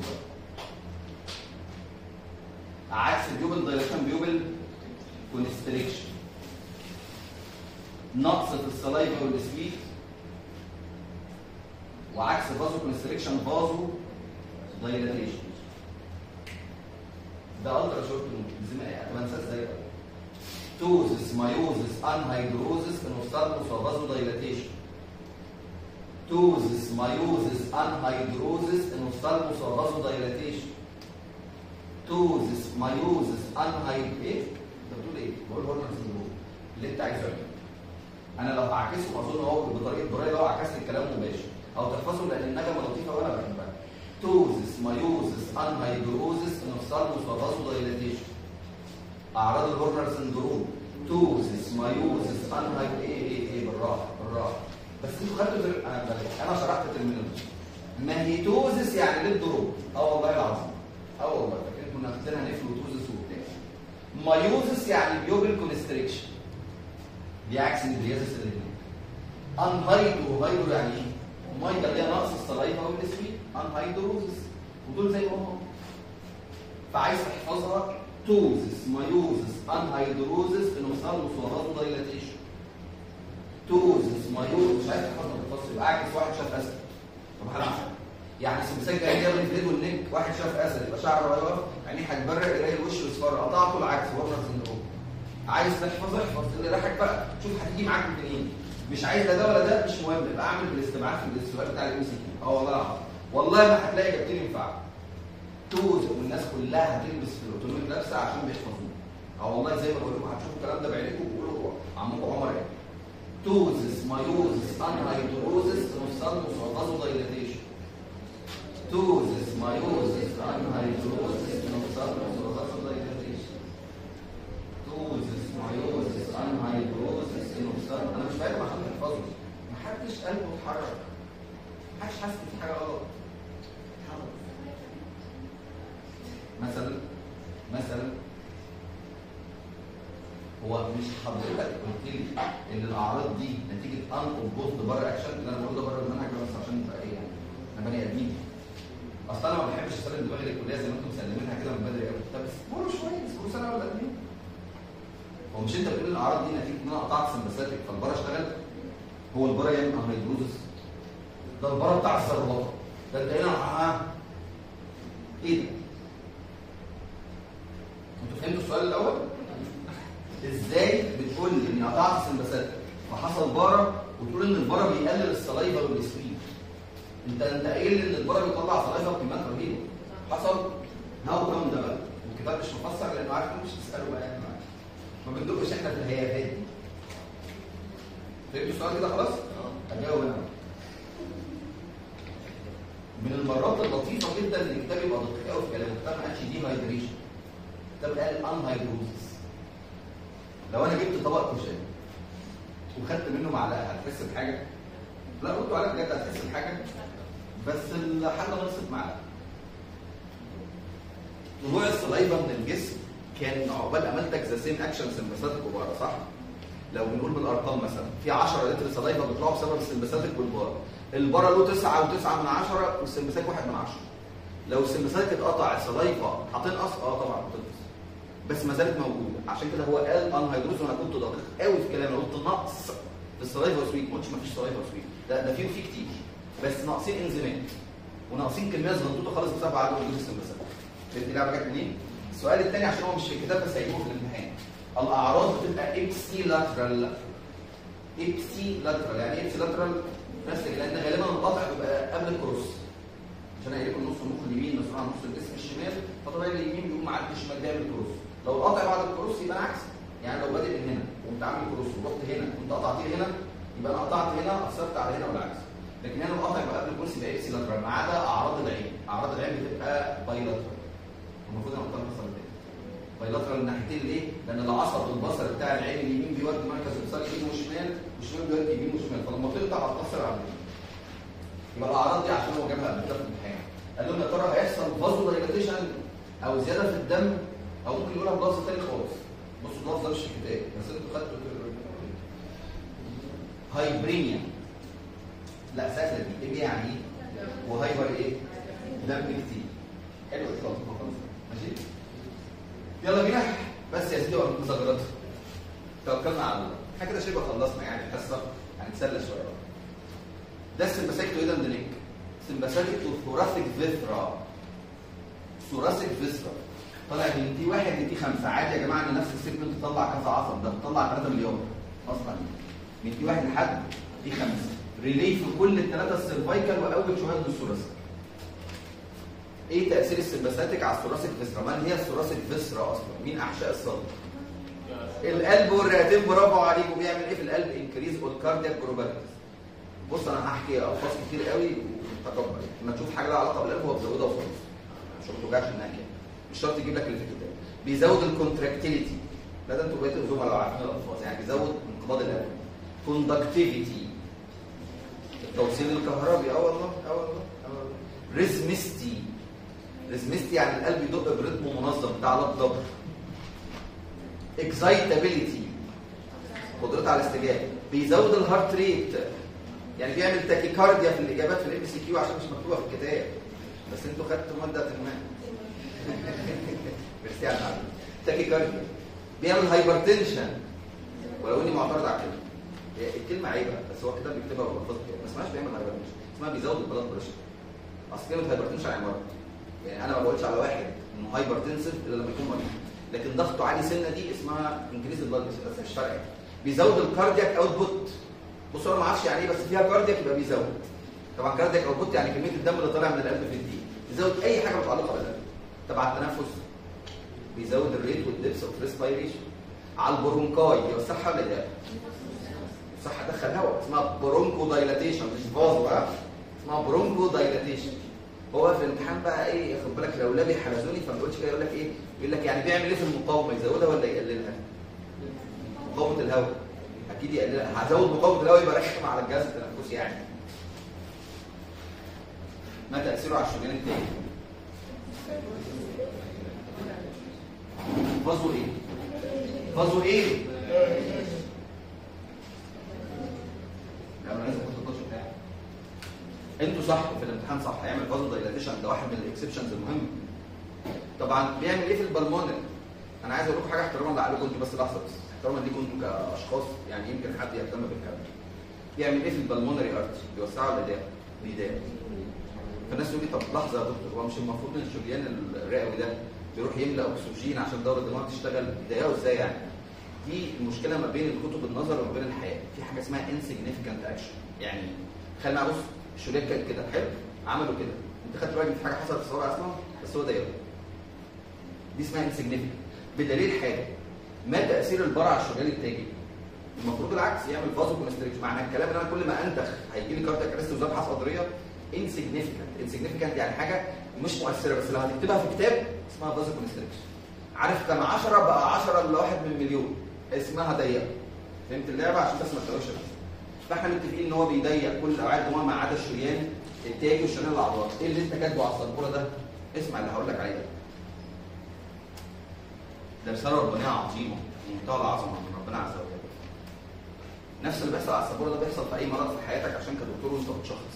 عكس البيوبل دايركشن بيوبل كونستريكشن نقص في السلايفا والسويت وعكس فازو كونستريكشن فازو دايلاتيشن ده الترا شورت نوت زي ما انسى ازاي توزس مايوزس انهيدروزس انوستالموس وفازو دايلاتيشن توزس مايوزس انهيدروزس انوستالموس وفازو دايلاتيشن توزس مايوزس انهيد ايه؟ انت بتقول ايه؟ بقول هورنر سندروم اللي انت عايزه انا لو هعكسه اظن هو بطريقه براي لو عكست الكلام مباشر او تحفظه لان النجمه لطيفه وانا بحبها توزس مايوزس انهيدروزس انوستالموس وفازو دايلاتيشن اعراض الهورنر سندروم توزس مايوزس انهيد ايه ايه ايه بالراحه بالراحه بس انتوا خدتوا تر... انا بلاش انا شرحت الترمينولوجي ماهيتوزس يعني ليه ضروب اه والله العظيم اه والله فاكرين كنا خدنا نفلوتوزس وبتاع مايوزس يعني بيوبل كونستريكشن دي عكس البريازس الاثنين انهيدرو هيدرو يعني ايه؟ مايدا اللي هي نقص السلايفا والنسوي انهيدروزس ودول زي ما هم فعايز تحفظها توزس مايوزس انهيدروزس انوثالموس وفازو دايلاتيشن توزس مايوزس مش عايز تحفظها بالفصل يبقى عكس واحد شاف اسد طب هنعرف يعني السمسك جاي جاب الفيد والنك واحد شاف اسد يبقى شعره هيقف عينيه هتبرق يلاقي الوش اصفر قطعته العكس ورنر سندروم عايز تحفظ احفظ اللي راحك بقى شوف هتيجي معاك منين مش عايز لا ده ولا ده مش مهم يبقى اعمل بالاستبعاد في السؤال بتاع الام سي كيو اه والله العظيم والله ما هتلاقي اجابتين ينفعوا توز والناس كلها هتلبس في الاوتوميك لابسه عشان بيحفظوه اه والله زي ما بقول لكم هتشوفوا الكلام ده بعينيكم وقولوا عمكم عمر ايه توزس مايوزس انهيدروزس نوستالموس وغازو دايلاتيشن توزس مايوزس انهيدروزس نوستالموس وغازو دايلاتيشن توزس مايوزس انهيدروزس نوستالموس انا مش فاهم عشان تحفظوا محدش قلبه اتحرك محدش حاسس في حاجه غلط مثلا مثلا هو مش حضرتك قلت لي ان الاعراض دي نتيجه ان اوبوزد بره اكشن اللي انا بقوله ده بره المنهج بس عشان يبقى ايه يعني انا بني ادمين اصل انا ما بحبش اسلم دماغي للكليه زي ما انتم مسلمينها كده من بدري قوي طب اصبروا شويه اصبروا سنه ولا اتنين هو مش انت بتقول الاعراض دي نتيجه ان انا قطعت سمباثيك فالبره اشتغل هو البره يعمل انهيدروزس ده البره بتاع الذرات ده انت هنا اه ايه ده؟ انتوا فهمتوا السؤال الاول؟ ازاي بتقول لي اني قطعت سمباثيك فحصل بارا وتقول ان البارا بيقلل السلايفا والسويت انت انت قايل ان البارا بيطلع سلايفا بكميات رهيبه حصل هاو كم ده بقى والكتاب مش مفسر لانه عارف إنه مش تساله بقى يعني ما بندقش احنا في الهيافات دي فهمت السؤال كده خلاص؟ هجاوب انا من المرات اللطيفه جدا ان الكتاب يبقى دقيق قوي في كلامه الكتاب ما قالش دي هايدريشن الكتاب قال ان هايدروزس لو انا جبت طبق كشري وخدت منه معلقه هتحس بحاجه؟ لا ردوا عليا بجد هتحس بحاجه بس الحاجه نقصت معلقه طلوع السلايفا من الجسم كان عقبال عملتك ذا سيم اكشن سمباثيك وبارا صح؟ لو بنقول بالارقام مثلا في 10 لتر سلايفا بيطلعوا بسبب السمباثيك والبارا البارا له 9 و9 من 10 والسمباثيك 1 من 10 لو السمباثيك اتقطع السلايفا هتنقص اه طبعا هتنقص بس ما زالت موجوده عشان كده هو قال ان هيدروز وانا كنت دقيق قوي في كلامي أنا قلت نقص في السلايفا وسويت ما قلتش ما فيش سلايفا وسويت لا ده فيه وفيه كتير بس ناقصين انزيمات وناقصين كميه صغنطوطه خالص بسبب عدم وجود السمباثيك فهمت لعبه جت منين؟ السؤال الثاني عشان هو مش في الكتاب بس هيجيبه في الامتحان الاعراض بتبقى ابسي لاترال ابسي لاترال يعني ايه ابسي لاترال بلاستيك لان غالبا القطع بيبقى قبل الكروس عشان هيجيب النص المخ اليمين مسؤول عن نص الجسم الشمال فطبيعي اليمين بيقوم معدي الشمال جاي الكروس لو القطع بعد الكروس يبقى العكس يعني لو بادئ من هنا وانت عامل كروس ورحت هنا وانت قطعت هنا يبقى انا قطعت هنا اثرت على هنا والعكس لكن هنا القطع يبقى قبل الكروس يبقى ابسي لاترال ما عدا اعراض العين اعراض العين بتبقى بايلاترال المفروض انا قلتها مثلا تاني بايلاترال الناحيتين ليه؟ لان العصب البصري بتاع العين اليمين بيودي مركز الابصار يمين وشمال والشمال بيودي يمين وشمال فلما تقطع هتاثر على اليمين يبقى الاعراض دي عشان هو جابها قبل كده في الامتحان قال لهم يا ترى هيحصل فازو دايلاتيشن او زياده في الدم او ممكن يقولها بلفظ تاني خالص بصوا اللفظ ده مش في الكتاب بس انتوا خدتوا هايبرينيا لا سهله دي ايه يعني ايه؟ وهايبر ايه؟ دم كتير حلو خلاص خلاص ماشي يلا بينا بس يا سيدي وقت مذاكرات توكلنا على الله احنا كده شبه خلصنا يعني الحصه هنتسلى شويه بقى. ده السمباثيك تو ايدن دينيك سمباثيك تو ثوراسيك فيثرا ثوراسيك فيثرا طالع من دي واحد لدي خمسه عادي يا جماعه ان نفس السيجمنت تطلع كذا عصب ده بتطلع 3 مليون اصلا من دي واحد لحد دي خمسه ريلي في كل الثلاثه السيرفايكال واول شويه من الثوراسيك ايه تاثير السمباثيك على الثوراسيك فيسرا من هي الثوراسيك فيسرا اصلا مين احشاء الصدر القلب والرئتين برافو عليك وبيعمل ايه في القلب انكريز اول كاردياك جروباليتيز بص انا هحكي الفاظ كتير قوي وتكبر لما تشوف حاجه لها علاقه بالقلب هو بيزودها وخلاص مش ما توجعش النهايه مش شرط يجيب لك اللي في الكتاب بيزود الكونتراكتيليتي لا ده انتوا بقيتوا الزملاء لو عارفين الالفاظ يعني بيزود انقباض القلب كوندكتيفيتي التوصيل الكهربي اه والله اه والله اه والله ريزمستي ريزمستي يعني القلب يدق برتم منظم بتاع لب اكسايتابيليتي قدرته على الاستجابه بيزود الهارت ريت يعني بيعمل تاكيكارديا في الاجابات في الام سي كيو عشان مش مكتوبه في الكتاب بس انتوا خدتوا ماده ما ميرسي على المعلومه تاكيكارديا بيعمل هايبرتنشن ولو اني معترض على الكلمه هي الكلمه عيبه بس هو الكتاب بيكتبها بالفاظ كده ما اسمهاش بيعمل هايبرتنشن اسمها بيزود البلاد بريشر اصل كلمه هايبرتنشن يعني مرض يعني انا ما بقولش على واحد انه هايبرتنسيف الا لما يكون مريض لكن ضغطه عالي سنه دي اسمها انكريز البلاد بريشر بس مش فارقه بيزود الكاردياك اوتبوت بص انا ما اعرفش يعني ايه بس فيها كاردياك يبقى بيزود طبعا كاردياك اوتبوت يعني كميه الدم اللي طالع من القلب في الدقيقه بيزود اي حاجه متعلقه بالقلب تبع التنفس بيزود الريت والدبس اوف ريسبيريشن على البرونكاي يوسعها ولا لا؟ صح دخل هواء اسمها برونكو دايلاتيشن مش فازو بقى اسمها برونكو دايلاتيشن هو في الامتحان بقى ايه خد بالك لو لابي حلزوني فما يقولش كده يقول لك ايه يقول لك يعني بيعمل ايه في المقاومه يزودها ولا يقللها مقاومه الهواء اكيد يقللها هزود مقاومه الهواء يبقى رخم على الجهاز التنفسي يعني ما تاثيره على الشريان التاني فازو ايه فازو ايه لا انا لازم كنت التاتش بتاعي انتوا صح في الامتحان صح هيعمل فازو دايلاتيشن ده واحد من الاكسبشنز المهم طبعا بيعمل ايه في البلمونري انا عايز اقول لكم حاجه احتراما لعقلكم انتوا بس لحظه بس احتراما ليكم انتوا كاشخاص يعني يمكن حد يهتم بالكلام بيعمل ايه في البلمونري ارتري بيوسعه ولا ضيق بيضايق فالناس تقول لي طب لحظه يا دكتور هو مش المفروض ان الشريان الرئوي ده بيروح يملى اكسجين عشان دوره الدماغ تشتغل يضايقه ازاي يعني دي المشكله ما بين الكتب النظر وما بين الحياه في حاجه اسمها insignificant اكشن يعني خلينا بص الشريك كانت كده حلو عملوا كده انت خدت بالك في حاجه حصلت في الصوره اصلا بس هو ده يلا دي اسمها insignificant بدليل حاجه ما تاثير البرع على الشريان التاجي المفروض العكس يعمل فازو كونستريكشن معنى الكلام ان انا كل ما انتخ هيجي لي كارتك ارست وزاد حص قدريه insignificant insignificant يعني حاجه مش مؤثره بس لو هتكتبها في كتاب اسمها فازو كونستريكشن عارف كان 10 بقى 10 لواحد من مليون اسمها ضيقه فهمت اللعبه عشان بس ما تلاقوش فاحنا متفقين ان هو بيضيق كل الاوعيه الدمويه ما عدا الشريان التاجي والشريان العضلات ايه اللي انت كاتبه على السبوره ده اسمع اللي هقول لك عليه ده ده رساله ربانيه عظيمه منتهى العظمه من ربنا عز وجل نفس اللي بيحصل على السبوره ده بيحصل في اي مرض في حياتك عشان كدكتور وانت بتشخص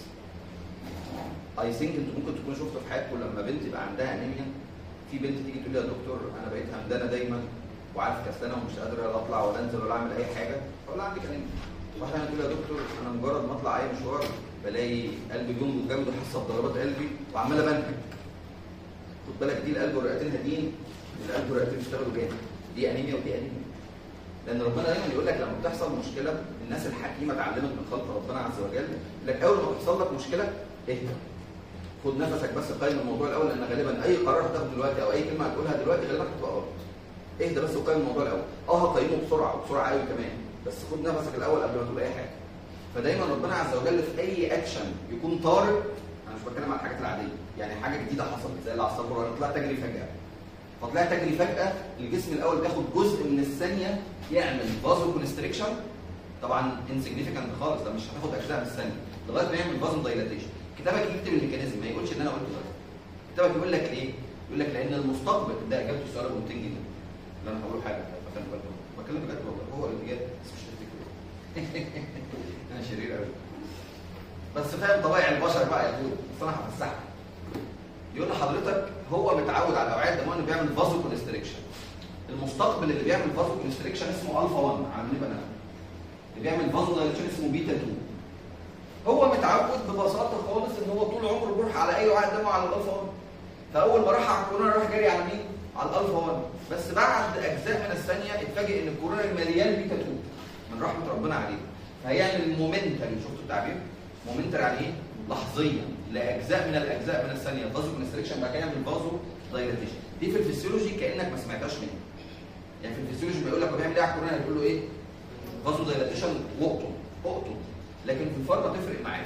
اي ثينك انتوا ممكن تكونوا شفتوا في حياتكم لما بنت يبقى عندها انيميا في بنت تيجي تقول لي يا دكتور انا بقيت همدانه دايما وعارف كسلانه ومش قادره لا اطلع ولا انزل ولا اعمل اي حاجه اقول لها عندك انيميا واحده تقول لي يا دكتور انا مجرد ما اطلع اي مشوار بلاقي قلبي جنبه جامد وحاسه بضربات قلبي وعماله بنهج خد بالك دي القلب والرئتين هاديين القلب والرئتين بيشتغلوا جامد دي انيميا ودي انيميا لان ربنا دايما يقول لك لما بتحصل مشكله الناس الحكيمه اتعلمت من خلق ربنا عز وجل يقول لك اول ما تحصل لك مشكله اهدى خد نفسك بس قيم الموضوع الاول لان غالبا اي قرار هتاخده دلوقتي او اي كلمه هتقولها دلوقتي غالبا هتبقى غلط اهدى بس وقيم الموضوع الاول اه هقيمه بسرعه وبسرعه قوي كمان بس خد نفسك الاول قبل ما تقول اي حاجه فدايما ربنا عز وجل في اي اكشن يكون طارئ انا مش بتكلم عن الحاجات العاديه يعني حاجه جديده حصلت زي اللي على السبوره انا طلعت تجري فجاه فطلعت تجري فجاه الجسم الاول بياخد جزء من الثانيه يعمل فازو كونستريكشن طبعا انسجنيفيكانت خالص ده مش هتاخد اجزاء من الثانيه لغايه ما يعمل فازو دايلاتيشن كتابك يكتب الميكانيزم ما يقولش ان انا قلت ده كتابك يقول لك ليه؟ يقول لك لان المستقبل ده اجابته السؤال ب 200 جنيه اللي انا هقوله حاجه بكلم بالكم بكلم بجد والله هو اللي جاب بس مش تفتكروا انا شرير قوي بس فاهم طبيعي البشر بقى يا دود بس انا هفسحك يقول لحضرتك هو متعود على الاوعيه الدمويه انه بيعمل فازو كونستريكشن المستقبل اللي بيعمل فازو كونستريكشن اسمه الفا 1 على النبقى اللي بيعمل فازو دايليشن اسمه بيتا 2 هو متعود ببساطه خالص ان هو طول عمره بيروح على اي وعي دموي على الالفا 1 فاول ما راح على الكورونا راح جاري على مين؟ على الالفا 1 بس بعد اجزاء من الثانيه اتفاجئ ان الكورونا مليان بيتا 2 من رحمه ربنا عليه فهيعمل مومنتري شفتوا التعبير؟ مومنتري يعني ايه؟ لحظيا لاجزاء من الاجزاء من الثانيه فازو كونستريكشن بعد كده يعمل فازو دايلاتيشن دي في الفسيولوجي كانك ما سمعتهاش مني يعني في الفسيولوجي بيقول لك هو بيعمل ايه على الكورونا يقول له ايه؟ فازو دايلاتيشن واقطم اقطم لكن في الفرق تفرق معاك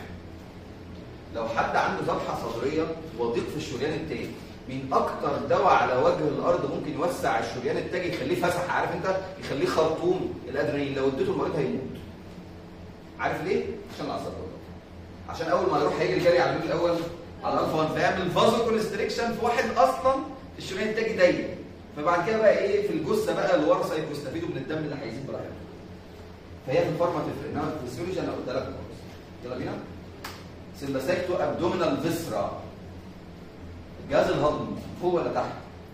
لو حد عنده ذبحه صدريه وضيق في الشريان التاجي مين اكتر دواء على وجه الارض ممكن يوسع الشريان التاجي يخليه فسح عارف انت يخليه خرطوم الادرينالين لو اديته المريض هيموت عارف ليه عشان العصب عشان اول ما يروح هيجي الجري على مين الاول على الالفا 1 فيعمل فازو كونستريكشن في واحد اصلا الشريان التاجي ضيق فبعد كده بقى ايه في الجثه بقى الورثه يستفيدوا من الدم اللي هيزيد براحتهم فهي في الفارما تفرق انما في الفسيولوجي انا قلت لك خالص يلا بينا سمباساكتو ابدومينال فيسرا الجهاز الهضمي فوق ولا تحت؟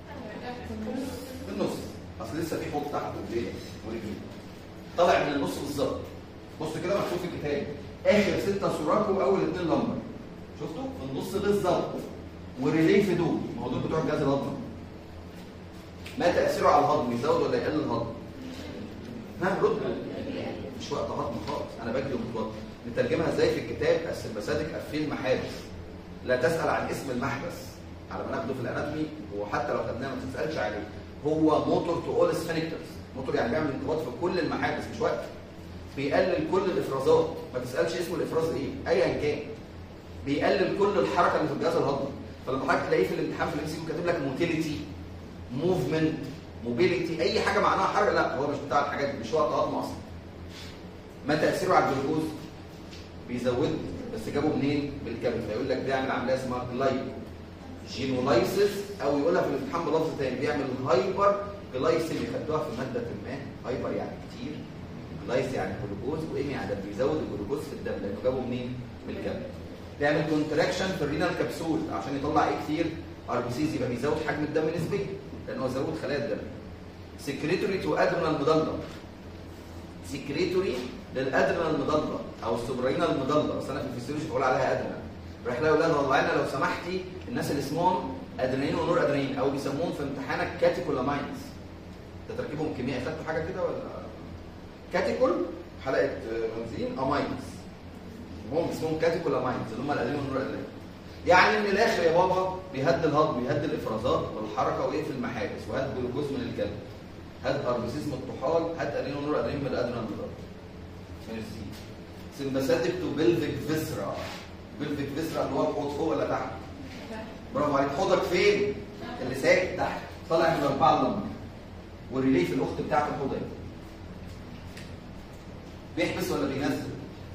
في النص اصل لسه في حوض تحت ورجلين ورجلين طالع من النص بالظبط بص كده مكتوب في الكتاب اخر ستة سوراكو واول اثنين لمبر شفتوا؟ في النص بالظبط وريليه في دول ما هو دول بتوع الجهاز الهضمي ما تاثيره على الهضم يزود ولا يقلل الهضم؟ ها رد مش وقت هضم خالص انا بجري ومتوتر نترجمها ازاي في الكتاب السمباساتيك افين محابس لا تسال عن اسم المحبس على ما ناخده في الاناتومي وحتى لو خدناه ما تسالش عليه هو موتور تو اول سفنكترز موتور يعني بيعمل انقباض في كل المحابس مش وقت بيقلل كل الافرازات ما تسالش اسمه الافراز ايه ايا كان بيقلل كل الحركه اللي في الجهاز الهضمي فلما حضرتك تلاقيه في الامتحان في الام سي كاتب لك موتيليتي موفمنت موبيليتي اي حاجه معناها حركه لا هو مش بتاع الحاجات دي مش وقت هضم اصلا ما تاثيره على الجلوكوز بيزود بس جابه منين بالكبد فيقول لك بيعمل عمليه اسمها جلايكو جينولايسيس او يقولها في الامتحان بلفظ تاني بيعمل هايبر جلايسيمي خدوها في ماده ما هايبر يعني كتير جلايس يعني جلوكوز وايمي يعني بيزود الجلوكوز في الدم لانه جابه منين من الكبد بيعمل كونتراكشن في الرينال كبسول عشان يطلع ايه كتير ار بي سيز يبقى بيزود حجم الدم نسبيا لان هو زود خلايا الدم سكريتوري تو ادرينال مضله سكريتوري للادرينال مضله او السوبرينال مضله بس انا في الفسيولوجي بقول عليها ادرينال راح لها اولاد طلع لنا لو سمحتي الناس اللي اسمهم ادرينالين ونور ادرينالين او بيسموهم في امتحانك كاتيكولاماينز تتركيبهم كيميائي خدتوا حاجه كده ولا كاتيكول حلقه بنزين اماينز هم اسمهم كاتيكول اماينز اللي هم الادرينال والنور يعني من الاخر يا بابا بيهدي الهضم بيهدي الافرازات والحركه ويقفل المحابس وهات جلوكوز من الكلب هات اربسيس من الطحال هات ادرينو نور ادرينو من الادرينال ميرسي سمباثيك تو بلفيك فيسرا بلفيك فيسرا اللي هو الحوض فوق ولا تحت؟ برافو عليك حوضك فين؟ اللي ساكت تحت طالع من اربعه لمبر والريليف الاخت بتاعت الحوض ايه؟ بيحبس ولا بينزل؟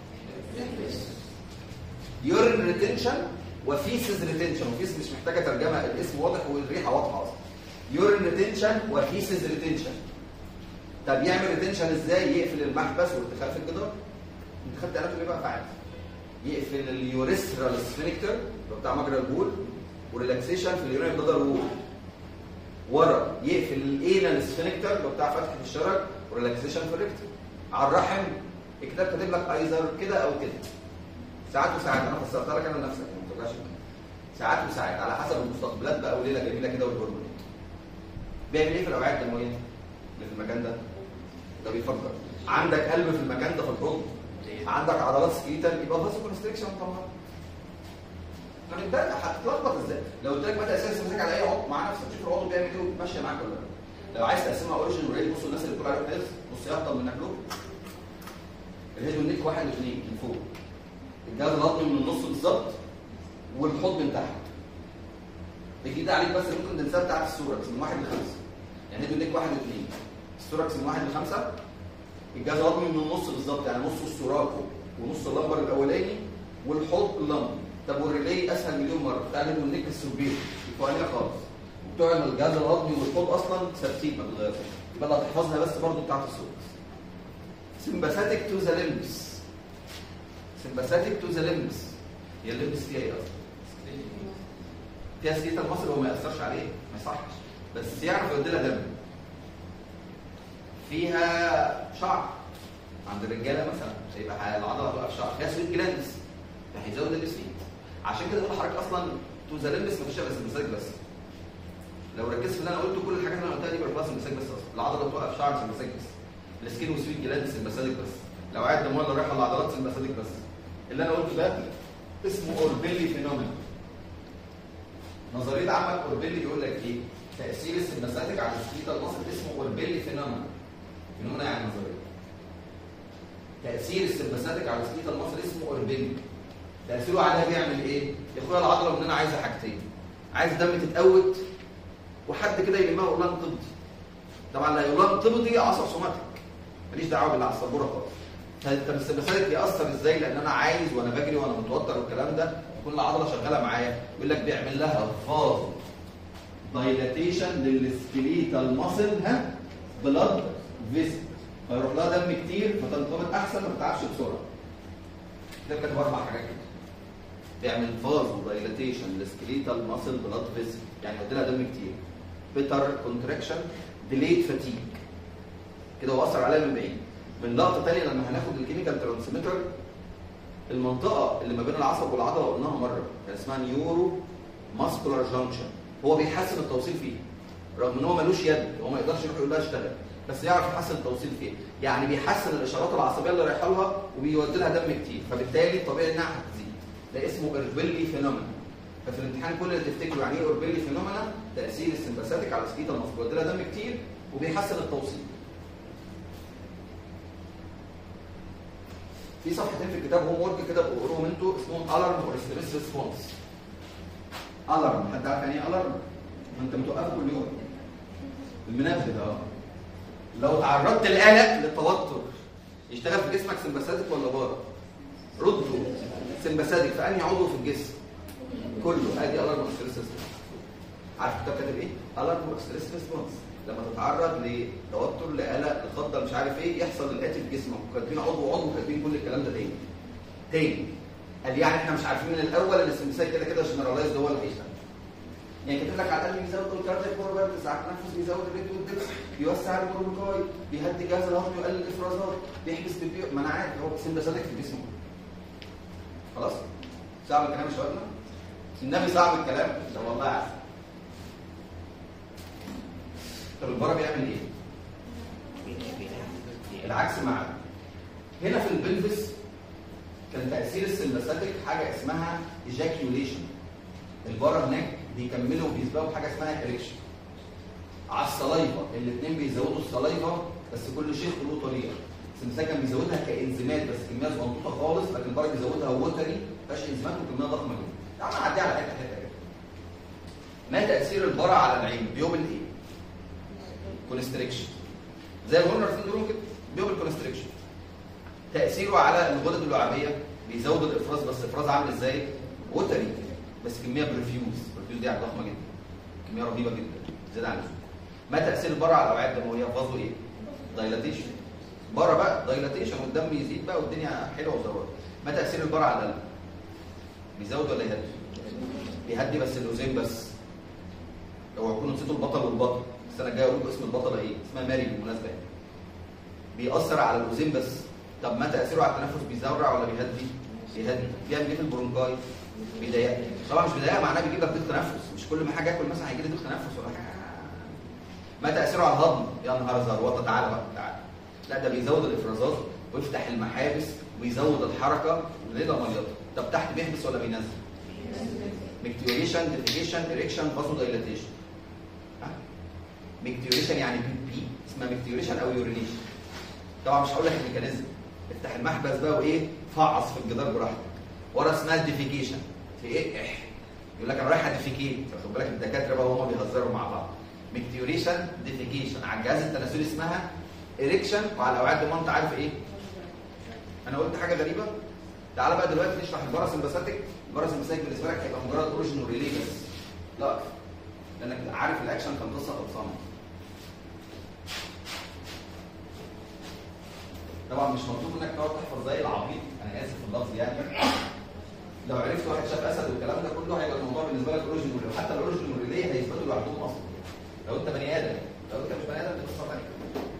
يورين ريتنشن وفيسز ريتنشن وفيس مش محتاجه ترجمه الاسم واضح والريحه واضحه اصلا يورين ريتنشن وفيسز ريتنشن طب يعمل ريتنشن ازاي يقفل المحبس وارتخاء في الجدار انت خدت اناتومي بقى فعال يقفل اليوريثرال سفنكتر اللي بتاع مجرى البول وريلاكسيشن في اليورين بلادر وول ورا يقفل الانال سفنكتر اللي بتاع فتحه الشرج وريلاكسيشن في الريكتر على الرحم الكتاب كاتب لك ايزر كده او كده ساعات وساعات انا فسرتها لك انا لنفسك ما ترجعش ساعات وساعات على حسب المستقبلات بقى وليله جميله كده والهرمونات بيعمل ايه في الاوعيه الدمويه اللي في المكان ده ده بيفكر عندك قلب في المكان ده في الحضن عندك عضلات سكيتال يبقى فاسو كونستريكشن طبعا هنبدا هتتلخبط ازاي لو قلت لك بدا اساس مسك على اي عضو مع نفسك تشوف العضو بيعمل ايه وماشيه معاك ولا لا لو عايز تقسمها اوريجن وريل بصوا الناس اللي بتقول عليهم حفظ بص يهطل منك له الهيد والنيك واحد واثنين من فوق الجهاز الهضمي من النص بالظبط والحوض من تحت الجديد عليك بس ممكن الانسان بتاعت السوركس من واحد لخمسه يعني هيد والنيك واحد واثنين السوركس من واحد لخمسه الجهاز الهضمي من النص بالظبط يعني نص السوراكو ونص اللمبر الاولاني والحوض اللمبر طب والريلي اسهل مليون مره بتاع الهيد والنيك السوبير الفوقانيه خالص بتوع الجهاز الهضمي والحوض اصلا ثابتين ما بيتغيرش يبقى اللي هتحفظها بس برضه بتاعت السوركس سمباثيك تو ذا ليمبس سمباثيك تو ذا ليمبس هي الليمبس فيها ايه اصلا؟ فيها سكيتا المصري هو ما ياثرش عليه ما يصحش بس يعرف يودي لها دم فيها شعر عند الرجاله مثلا هيبقى العضله هتوقف شعر فيها سويت جلاندز فهيزود السويت عشان كده بقول لحضرتك اصلا تو ذا ليمبس مفيش الا سمباثيك بس لو ركزت في اللي انا قلته كل الحاجات اللي انا قلتها دي بقى سمباثيك بس اصلا العضله بتوقف شعر سمباثيك بس السكين وسويت جلاند سمباثيك بس لو قاعد دموع اللي رايحه العضلات سمباثيك بس اللي انا قلته ده اسمه اوربيلي فينومين نظريه عمك اوربيلي بيقول لك ايه تاثير السمباثيك على السكيتا المصري اسمه اوربيلي فينومين فينومين يعني نظريه تاثير السمباثيك على السكيتا المصري اسمه اوربيلي تاثيره عليها بيعمل ايه يا اخويا العضله مننا عايزه حاجتين عايز دم تتقوت وحد كده يلمها اورلان طبي طبعا لا يورلان طبي عصب سوماتيك ماليش دعوه باللي على السبوره خالص طب السمباثيك بيأثر ازاي لان انا عايز وانا بجري وانا متوتر والكلام ده يكون العضله شغاله معايا يقول لك بيعمل لها فاز دايلاتيشن للسكليتال ماسل ها بلاد فيست فيروح لها دم كتير فتنقبض احسن ما تتعبش بسرعه ده كانت اربع حاجات كده بيعمل فاز دايلاتيشن للسكليتال ماسل بلاد فيست يعني يودي لها دم كتير بيتر كونتراكشن ديليت فاتيج كده هو اثر عليها من بعيد من لقطه ثانيه لما هناخد الكيميكال ترانسميتر المنطقه اللي ما بين العصب والعضله قلناها مره كان اسمها نيورو ماسكولار جانكشن هو بيحسن التوصيل فيه رغم ان هو ملوش يد هو ما يقدرش يروح يقول لها اشتغل بس يعرف يحسن التوصيل فيه يعني بيحسن الاشارات العصبيه اللي رايحه لها وبيودي لها دم كتير فبالتالي طبيعي انها هتزيد ده اسمه اوربيلي فينومينا ففي الامتحان كل اللي تفتكروا يعني ايه اوربيلي فينومينا تاثير السمباثيك على السكيتا المصري بيودي لها دم كتير وبيحسن التوصيل في صفحتين في الكتاب هوم ورك كده بقروهم انتوا اسمهم الارم وريستريس ريسبونس الارم حد عارف يعني ايه الارم؟ ما انت متوقف كل يوم المنبه اه لو تعرضت لقلق للتوتر يشتغل في جسمك سمباثيك ولا بارا؟ ردوا سمباثيك في انهي عضو في الجسم؟ كله ادي الارم وريستريس ريسبونس عارف الكتاب كاتب ايه؟ الارم وريستريس ريسبونس لما تتعرض لتوتر لقلق لخضه مش عارف ايه يحصل الاتي في جسمك وكاتبين عضو عضو كاتبين كل الكلام ده تاني تاني قال يعني احنا مش عارفين من الاول ان السمساي كده كده جنرالايز هو اللي هيشتغل يعني كاتب لك على القلب بيزود الكاردياك فورورد ساعات التنفس بيزود الريتم والدبس بيوسع البرونكاي بيهدي الجهاز الهضمي ويقلل الافرازات بيحبس بالبيو ما انا عارف هو سمباثيك في الجسم خلاص صعب الكلام يا شبابنا النبي صعب الكلام ده والله عارف طب البرا بيعمل ايه؟ العكس معانا هنا في البلفس كان تاثير السمباثيك حاجه اسمها ايجاكيوليشن البره هناك بيكملوا وبيسبقوا بحاجه اسمها اريكشن على الصلايفه الاثنين بيزودوا الصلايفه بس كل شيخ له طريقه السمساك كان بيزودها كانزيمات بس كميه صغنطوطه خالص لكن البره بيزودها ووتري ما فيهاش انزيمات وكميه ضخمه جدا تعال نعديها على حته حته كده ما تاثير البره على العين بيوبل ايه؟ كونستريكشن زي الهورنر سندروم كده بيوبل كونستريكشن تاثيره على الغدد اللعابيه بيزود الافراز بس الافراز عامل ازاي؟ ووتري بس كميه برفيوز برفيوز دي ضخمه جدا كميه رهيبه جدا زياده عن اللزوم ما تاثير البره على الاوعيه الدمويه فازو ايه؟ دايلاتيشن بره بقى دايلاتيشن والدم يزيد بقى والدنيا حلوه وزوره ما تاثير البره على القلب؟ بيزود ولا يهدي؟ بيهدي بس الاوزين بس اوعوا تكونوا نسيتوا البطل والبطل السنه الجايه اقول لكم اسم البطله ايه؟ اسمها ماري بالمناسبه يعني. بيأثر على الاوزين بس طب ما تاثيره على التنفس بيزرع ولا بيهدي؟ بيهدي بيعمل ايه في البرونكاي؟ بيضايقك طبعا مش بيضايقها معناها بيجيب لك ضيق تنفس مش كل ما حاجه اكل مثلا هيجي لي ضيق تنفس ولا حاجه ما تاثيره على الهضم يا نهار ازرق تعالى بقى تعالى لا ده بيزود الافرازات ويفتح المحابس ويزود الحركه وليله مليطه طب تحت بيحبس ولا بينزل؟ ميكتيوريشن ديفيكيشن اريكشن فازو دايلاتيشن ميكتيوريشن يعني بي بي اسمها ميكتيوريشن او يورينيشن طبعا مش هقول لك الميكانيزم افتح المحبس بقى وايه فعص في الجدار براحتك ورا اسمها ديفيكيشن في ايه اح يقول لك انا رايح اديفيكيت واخد بالك الدكاتره بقى وهم بيهزروا مع بعض ميكتيوريشن ديفيكيشن على الجهاز التناسلي اسمها اريكشن وعلى الاوعيه الدمويه انت عارف ايه انا قلت حاجه غريبه تعالى بقى دلوقتي نشرح الباراسمباثيك الباراسمباثيك بالنسبه لك هيبقى مجرد اوريجن وريلي بس لا أكتر. لانك عارف الاكشن كان قصه خلصانه طبعا مش مطلوب انك تقعد تحفظ زي العبيط انا اسف في اللفظ يعني لو عرفت واحد شاف اسد والكلام ده كله هيبقى الموضوع بالنسبه لك اوريجن وريلي وحتى الاوريجن وريلي هيثبتوا لوحدهم اصلا لو انت بني ادم لو انت مش بني ادم دي قصه ثانيه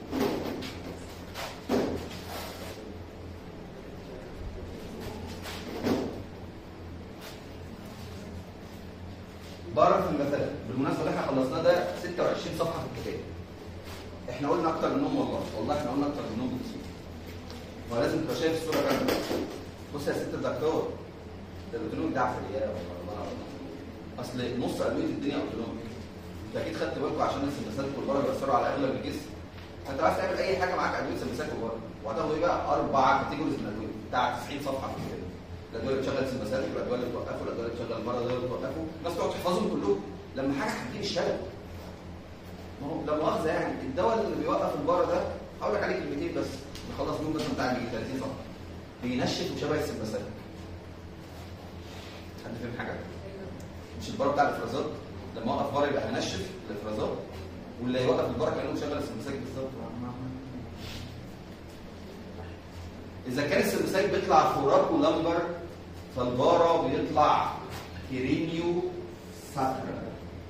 بره في المثل بالمناسبه اللي احنا خلصناه ده 26 صفحه في الكتاب احنا قلنا اكتر منهم والله والله احنا قلنا اكتر منهم بكتير ولازم تبقى شايف الصوره كامله بص يا ست الدكتور ده الاوتونوميك ده عفريه والله اصل نص ادويه الدنيا اوتونوميك انت اكيد خدت بالكم عشان السمسات والبره بيأثروا على اغلب الجسم فانت عايز تعمل اي حاجه معاك ادويه سمسات وبره وهتاخد ايه بقى اربع كاتيجوريز من الادويه بتاع 90 صفحه في الكتاب الادويه اللي بتشغل سمساتك والادويه اللي بتوقفه والادويه اللي بتشغل بره الادويه اللي بتوقفه الناس تقعد تحفظهم كلهم لما حاجه هتجيب الشلل ما هو لا مؤاخذه يعني الدواء اللي بيوقف البره ده هقول لك عليه كلمتين بس نخلص منه مثلا بتاع يجي 30 صفحه بينشف وشبه السمباسات حد فاهم حاجه؟ مش البره بتاع الافرازات لما اوقف بره يبقى هنشف الافرازات واللي هيوقف البره كانه مشغل السمباسات بالظبط اذا كان السمباسات بيطلع فوراكو لامبر فالبارا بيطلع كيرينيو ساكرا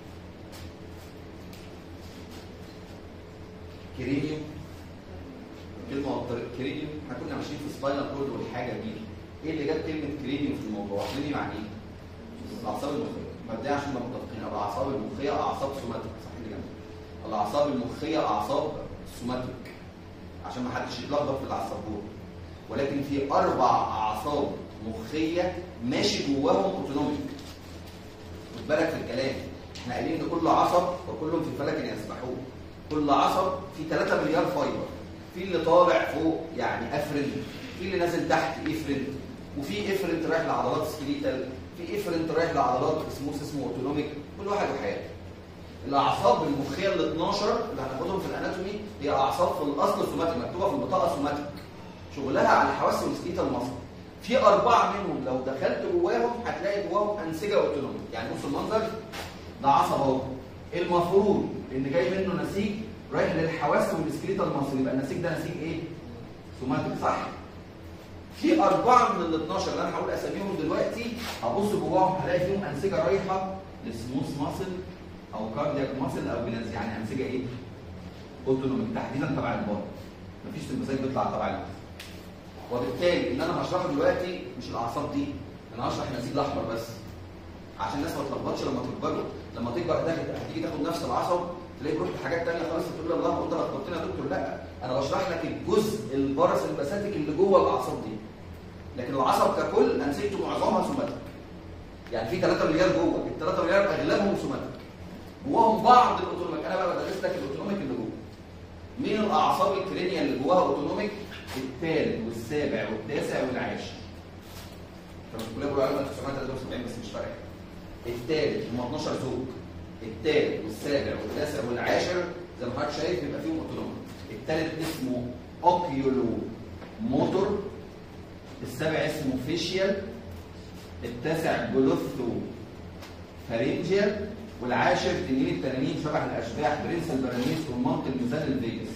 كيرينيو كلمه والطريق كرينيوم احنا كنا ماشيين في سباينال كورد والحاجه دي ايه اللي جاب كلمه كرينيوم في الموضوع؟ كرينيوم يعني ايه؟ الاعصاب المخيه مبدئيا عشان نبقى متفقين الاعصاب المخيه اعصاب سوماتيك صح اللي جنبي الاعصاب المخيه اعصاب سوماتيك عشان ما حدش يتلخبط في العصبور ولكن في اربع اعصاب مخيه ماشي جواهم اوتونوميك خد بالك في الكلام احنا قايلين ان كل عصب وكلهم في فلك يسبحون كل عصب فيه 3 مليار فايبر في اللي طالع فوق يعني افرنت في اللي نازل تحت افرنت وفي افرنت رايح لعضلات سكليتال في افرنت رايح لعضلات اسمه اسمه اوتونوميك كل واحد وحياته الاعصاب المخيه ال 12 اللي هناخدهم في الاناتومي هي اعصاب في الاصل سوماتيك مكتوبه في البطاقه سوماتيك شغلها على الحواس والسكليتال المصل في اربعه منهم لو دخلت جواهم هتلاقي جواهم انسجه اوتونوميك يعني بص المنظر ده عصب اهو المفروض ان جاي منه نسيج رايح للحواس والسكليتال المصري يبقى النسيج ده نسيج ايه؟ سوماتيك صح؟ في أربعة من ال 12 اللي أنا هقول أساميهم دلوقتي هبص جواهم هلاقي فيهم أنسجة رايحة لسموث ماسل أو كاردياك ماسل أو بنز يعني أنسجة إيه؟ أوتونوميك تحديدا تبع البار مفيش تمثال بيطلع تبع المخ وبالتالي اللي أنا هشرحه دلوقتي مش الأعصاب دي أنا هشرح النسيج الأحمر بس عشان الناس ما تتلخبطش لما تكبروا لما تكبر هتيجي تاخد نفس العصب تلاقي رحت حاجات تانية خالص تقول الله انت لخبطتني يا دكتور لا انا بشرح لك الجزء الباراسمباثيك اللي جوه الاعصاب دي لكن العصب ككل انسجته معظمها سوماتيك يعني في 3 مليار جوه ال 3 مليار اغلبهم سوماتيك جواهم بعض الاوتونوميك انا بقى بدرس لك الاوتونوميك اللي جوه مين الاعصاب الكرينيا اللي جواها اوتونوميك الثالث والسابع والتاسع والعاشر كانوا كلها بيقولوا عليهم 1973 بس مش فارقه الثالث هم 12 زوج الثالث والسابع والتاسع والعاشر زي ما حضرتك شايف بيبقى فيهم اوتونوميك الثالث اسمه اوكيولو موتور السابع اسمه فيشيال التاسع جلوثو فارينجيال والعاشر تنين التنانين شبح الاشباح برنس البرانيس رمانة الميزان الفيجاس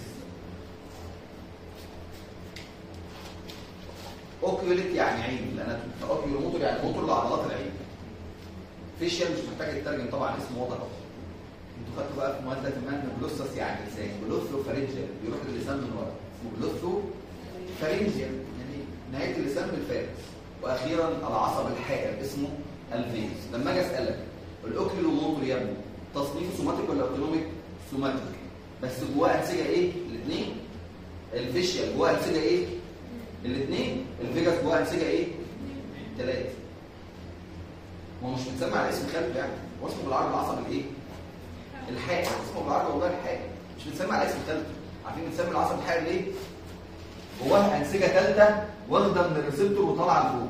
اوكيوليت يعني عين الاناتومي اوكيولو موتور يعني موتور لعضلات العين فيشيال مش محتاج يترجم طبعا اسمه واضح انتوا خدتوا بقى في ماده ما جلوسس يعني لسان جلوثو فارينجيال بيروح للسان من ورا اسمه جلوثو فارينجيال يعني نهايه اللسان بالفارس واخيرا العصب الحائر اسمه الفيز لما اجي اسالك الاوكيلو موتور يا ابني تصنيفه سوماتيك ولا اوتونوميك سوماتيك بس جواه انسجه ايه الاثنين الفيشيال جواه انسجه ايه الاثنين الفيجاس جواه انسجه ايه ثلاثه هو مش متسمى على اسم خلف يعني هو اسمه بالعربي العصب الايه الحائر اسمه بالعربي والله الحائر مش متسمى على اسم خلف عارفين بنسمي العصب الحائر ليه جواها انسجه ثالثه واخده من الريسبتور وطالعه لفوق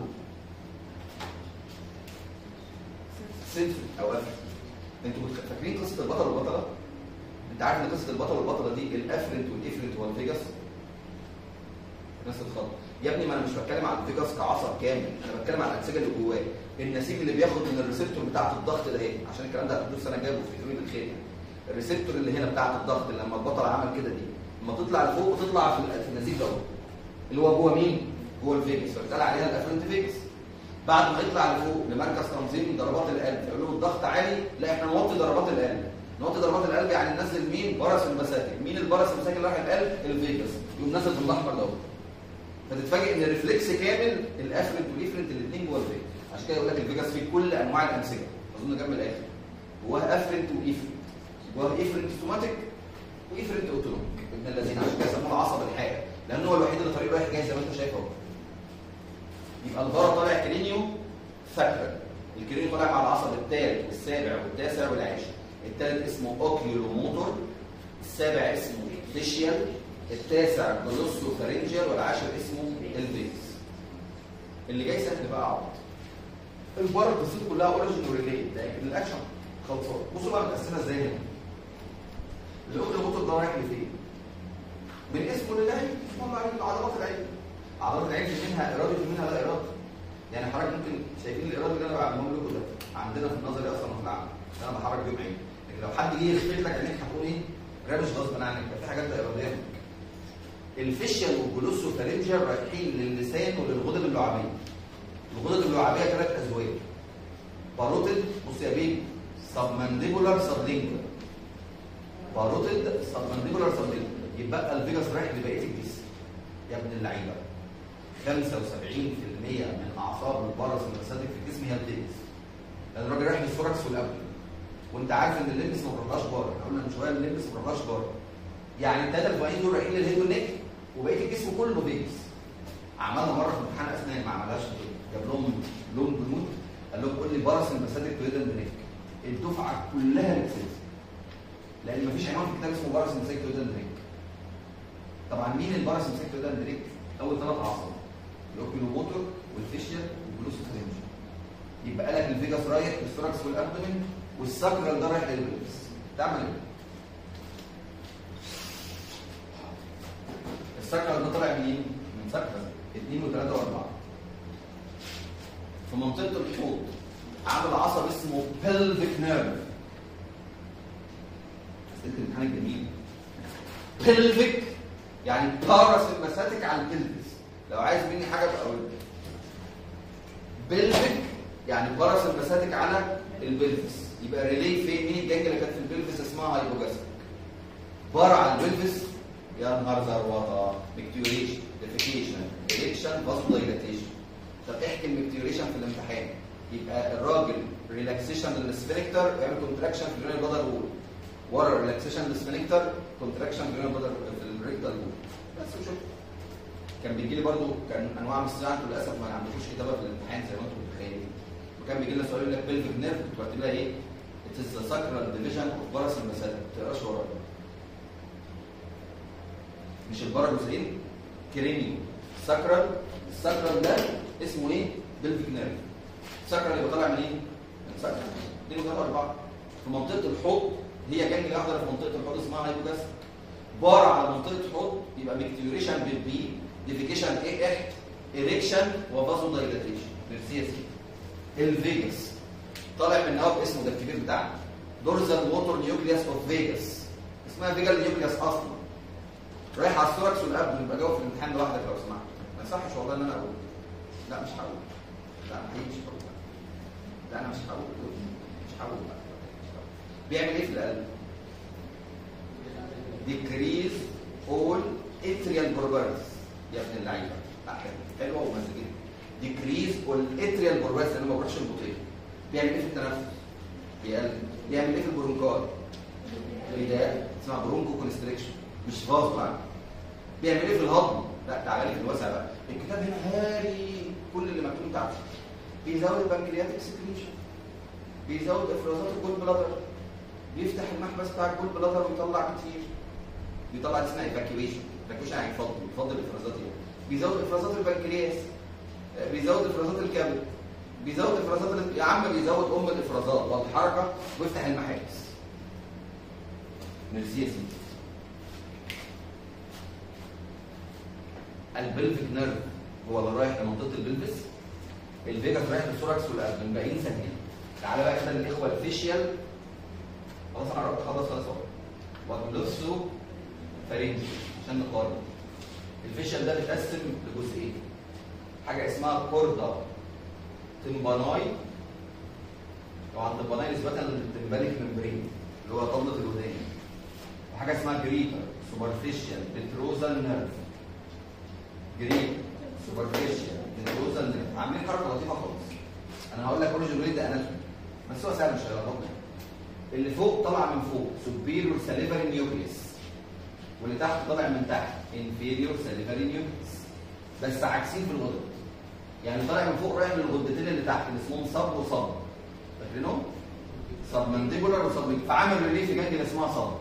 سنسور او افرنت انتوا فاكرين قصه البطل والبطله انت عارف ان قصه البطل والبطله دي الافرنت والافرنت والفيجاس نفس الخط يا ابني ما انا مش بتكلم على الفيجاس كعصب كامل انا بتكلم على الانسجه اللي جواه النسيج اللي بياخد من الريسبتور بتاعه الضغط ده ايه عشان الكلام ده هتدرس انا جايبه في تدريب الخيل يعني الريسبتور اللي هنا بتاعه الضغط اللي لما البطل عمل كده دي لما تطلع لفوق وتطلع في النسيج ده اللي هو جوه مين جوه الفيجاس فبتقال عليها الافرنت فيجاس بعد ما يطلع لفوق لمركز تنظيم ضربات القلب يقول له الضغط عالي لا احنا نوطي ضربات القلب نوطي ضربات القلب يعني ننزل مين برس المساتك مين البرس المساتك اللي راح القلب الفيجاس يقوم نازل بالاحمر دوت فتتفاجئ ان الريفلكس كامل الافرنت والافرنت الاثنين جوه الفيجاس عشان كده يقول لك الفيجاس فيه كل انواع الانسجه اظن جنب الاخر جواها افرنت وافرنت جواها افرنت سوماتيك وافرنت اوتونوميك ابن الذين عشان كده سموه العصب الحائر لان هو الوحيد اللي طريقه رايح جاي زي ما انت شايف اهو يبقى البارا طالع كرينيو فاكتور الكرينيو طالع مع العصب الثالث والسابع والتاسع والعاشر الثالث اسمه اوكيولو موتور السابع اسمه فيشيال التاسع جلوسو فارنجيال والعاشر اسمه الفيز اللي جاي سهل بقى عوض البارا القصه كلها اوريجن وريليت لكن الاكشن خلصان بصوا بقى متقسمه ازاي هنا الاوكيولو موتور ده رايح لفين من اسمه لله اسمه عضلات العين عضلات العين في منها اراده وفي منها لا اراده يعني حضرتك ممكن شايفين الاراده اللي انا بعمله لكم ده عندنا في النظري اصلا وفي العمل انا بحرك بيهم عين لكن لو حد جه يخفي لك عينيك هتقول ايه رابش غصب عنك في حاجات لا اراديه الفيشيال والجلوس والفارنجيال رايحين للسان وللغدد اللعابيه الغدد اللعابيه ثلاث ازواج باروتيد بص يا بيه سبمانديبولار سبلينجولار باروتيد سبمانديبولار سبلينجولار يبقى الفيجاس رايح لبقيه الجسم يا ابن اللعيبه 75% من اعصاب البرص المسادك في الجسم هي الفيجاس لان الراجل رايح للثوركس والابدن وانت عارف ان الليمبس ما بيروحلاش بره احنا قلنا من شويه الليمبس ما بيروحلاش بره يعني الثلاثه الفوقين دول رايحين للهيد والنك وبقيه الجسم كله فيجاس عملنا مره في امتحان اسنان ما عملهاش جاب لهم لون بنود قال لهم قول لي برص المسادك تو هيدن نيك الدفعه كلها بتسيس لان مفيش عنوان في كتاب اسمه برص المسادك تو هيدن نيك طبعا مين البارس مسكته ده دريك اول ثلاث اعصاب الاوكيلو موتور والفيشيال والجلوسوفرينج يبقى قالك الفيجاس رايح للثوركس والابدومين والساكرال ده رايح للبلفس تعمل ايه الساكرال ده طالع منين من ساكرال 2 و3 و4 في منطقه الحوض عامل عصب اسمه بلفيك نيرف اسئله الامتحان الجميل بلفيك يعني باراسمباثيك على البلفس لو عايز مني حاجه بقول بلفيك يعني باراسمباثيك على البلفس يبقى ريلي فين مين الجنجه اللي كانت في البلفس اسمها هايبوجاستريك بار على البلفس يا نهار زروطه مكتيوريشن ديفيكيشن اريكشن فاسو دايلاتيشن طب احكي المكتيوريشن في الامتحان يبقى الراجل ريلاكسيشن للسفنكتر ويعمل كونتراكشن في اليورين بلادر وول ورا الريلاكسيشن للسفنكتر كونتراكشن في الريكتال وول بس وشوف كان بيجي لي برضه كان انواع من الصياعه للاسف ما عندكوش كتابه في الامتحان زي ما انتم متخيلين وكان بيجي لنا سؤال يقول لك بيلفيك نيرف بتكتب لها ايه؟ It is the sacral division of parasympathetic ما تقراش ورايا مش الباراجوزين كريمي ساكرال الساكرال ده اسمه ايه؟ بلفيك نيرف الساكرال اللي طالع من ايه؟ من ساكرال 2 و 3 4 في منطقه الحوض هي جانجليا واحده في منطقه الحوض اسمها هايبوجاس بار على منطقه الحوض يبقى ميكتيوريشن بالبي ديفيكيشن ايه اح اريكشن وفازو دايلاتيشن بالسي اس الفيجاس طالع من نواب اسمه ده الكبير بتاعنا دورزال موتور نيوكليوس اوف فيجاس اسمها فيجال نيوكليوس اصلا رايح على الثوركس والابدن يبقى جاوب في الامتحان لوحدك لو سمحت ما يصحش والله ان انا اقول لا مش هقول لا حقيقي مش هقول لا انا مش هقول مش هقول لا. بيعمل ايه في القلب؟ decrease all atrial probabilities يا ابن اللعيبه لا حلوه حلوه ومزاجيه decrease all atrial probabilities لان ما بروحش البطيء بيعمل ايه في التنفس؟ بيقلل بيعمل ايه في البرونكاي؟ بيضايق اسمها برونكو كونستريكشن مش فاز بقى بيعمل ايه في الهضم؟ لا تعالى لي في الوسع بقى الكتاب هنا هاري كل اللي مكتوب تحت بيزود البنكرياتيك سكريشن بيزود افرازات الجول بلادر بيفتح المحبس بتاع الجول بلادر ويطلع كتير بيطلع دي اسمها ايفاكيويشن ايفاكيويشن يعني يفضل يفضل الافرازات ايه بيزود افرازات البنكرياس آه، بيزود افرازات الكبد بيزود افرازات ال- يا عم بيزود ام الافرازات والحركه ويفتح المحابس ميرسي يا سيدي البلفيك نيرف هو اللي رايح لمنطقه البلفس الفيجاس رايح للثوركس والقلب الباقيين سهلين تعالى بقى كده للاخوه الفيشيال خلاص انا قربت اخلص خلاص اهو وجلوسو فارنج عشان نقارن الفيشيال ده بيتقسم لجزئين حاجه اسمها كوردا تمباناي طبعا تمباناي نسبه للتمبانيك ممبرين اللي هو طبله الودان وحاجه اسمها جريتر سوبرفيشال بتروزال نيرف جريتر سوبرفيشال بتروزال نيرف عاملين حركه لطيفه خالص انا هقول لك اوريجين ده اناتومي بس هو سهل مش هيغلطنا اللي فوق طالع من فوق سوبيريور ساليفري نيوكليس واللي تحت طالع من تحت انفيريور ساليفري نيوكليس بس عكسين في الغدد يعني طالع من فوق رايح للغدتين اللي تحت اللي اسمهم صب وصب فاكرينهم؟ صب مانديبولار وصب فعامل ريليف جانجل اللي اسمها صب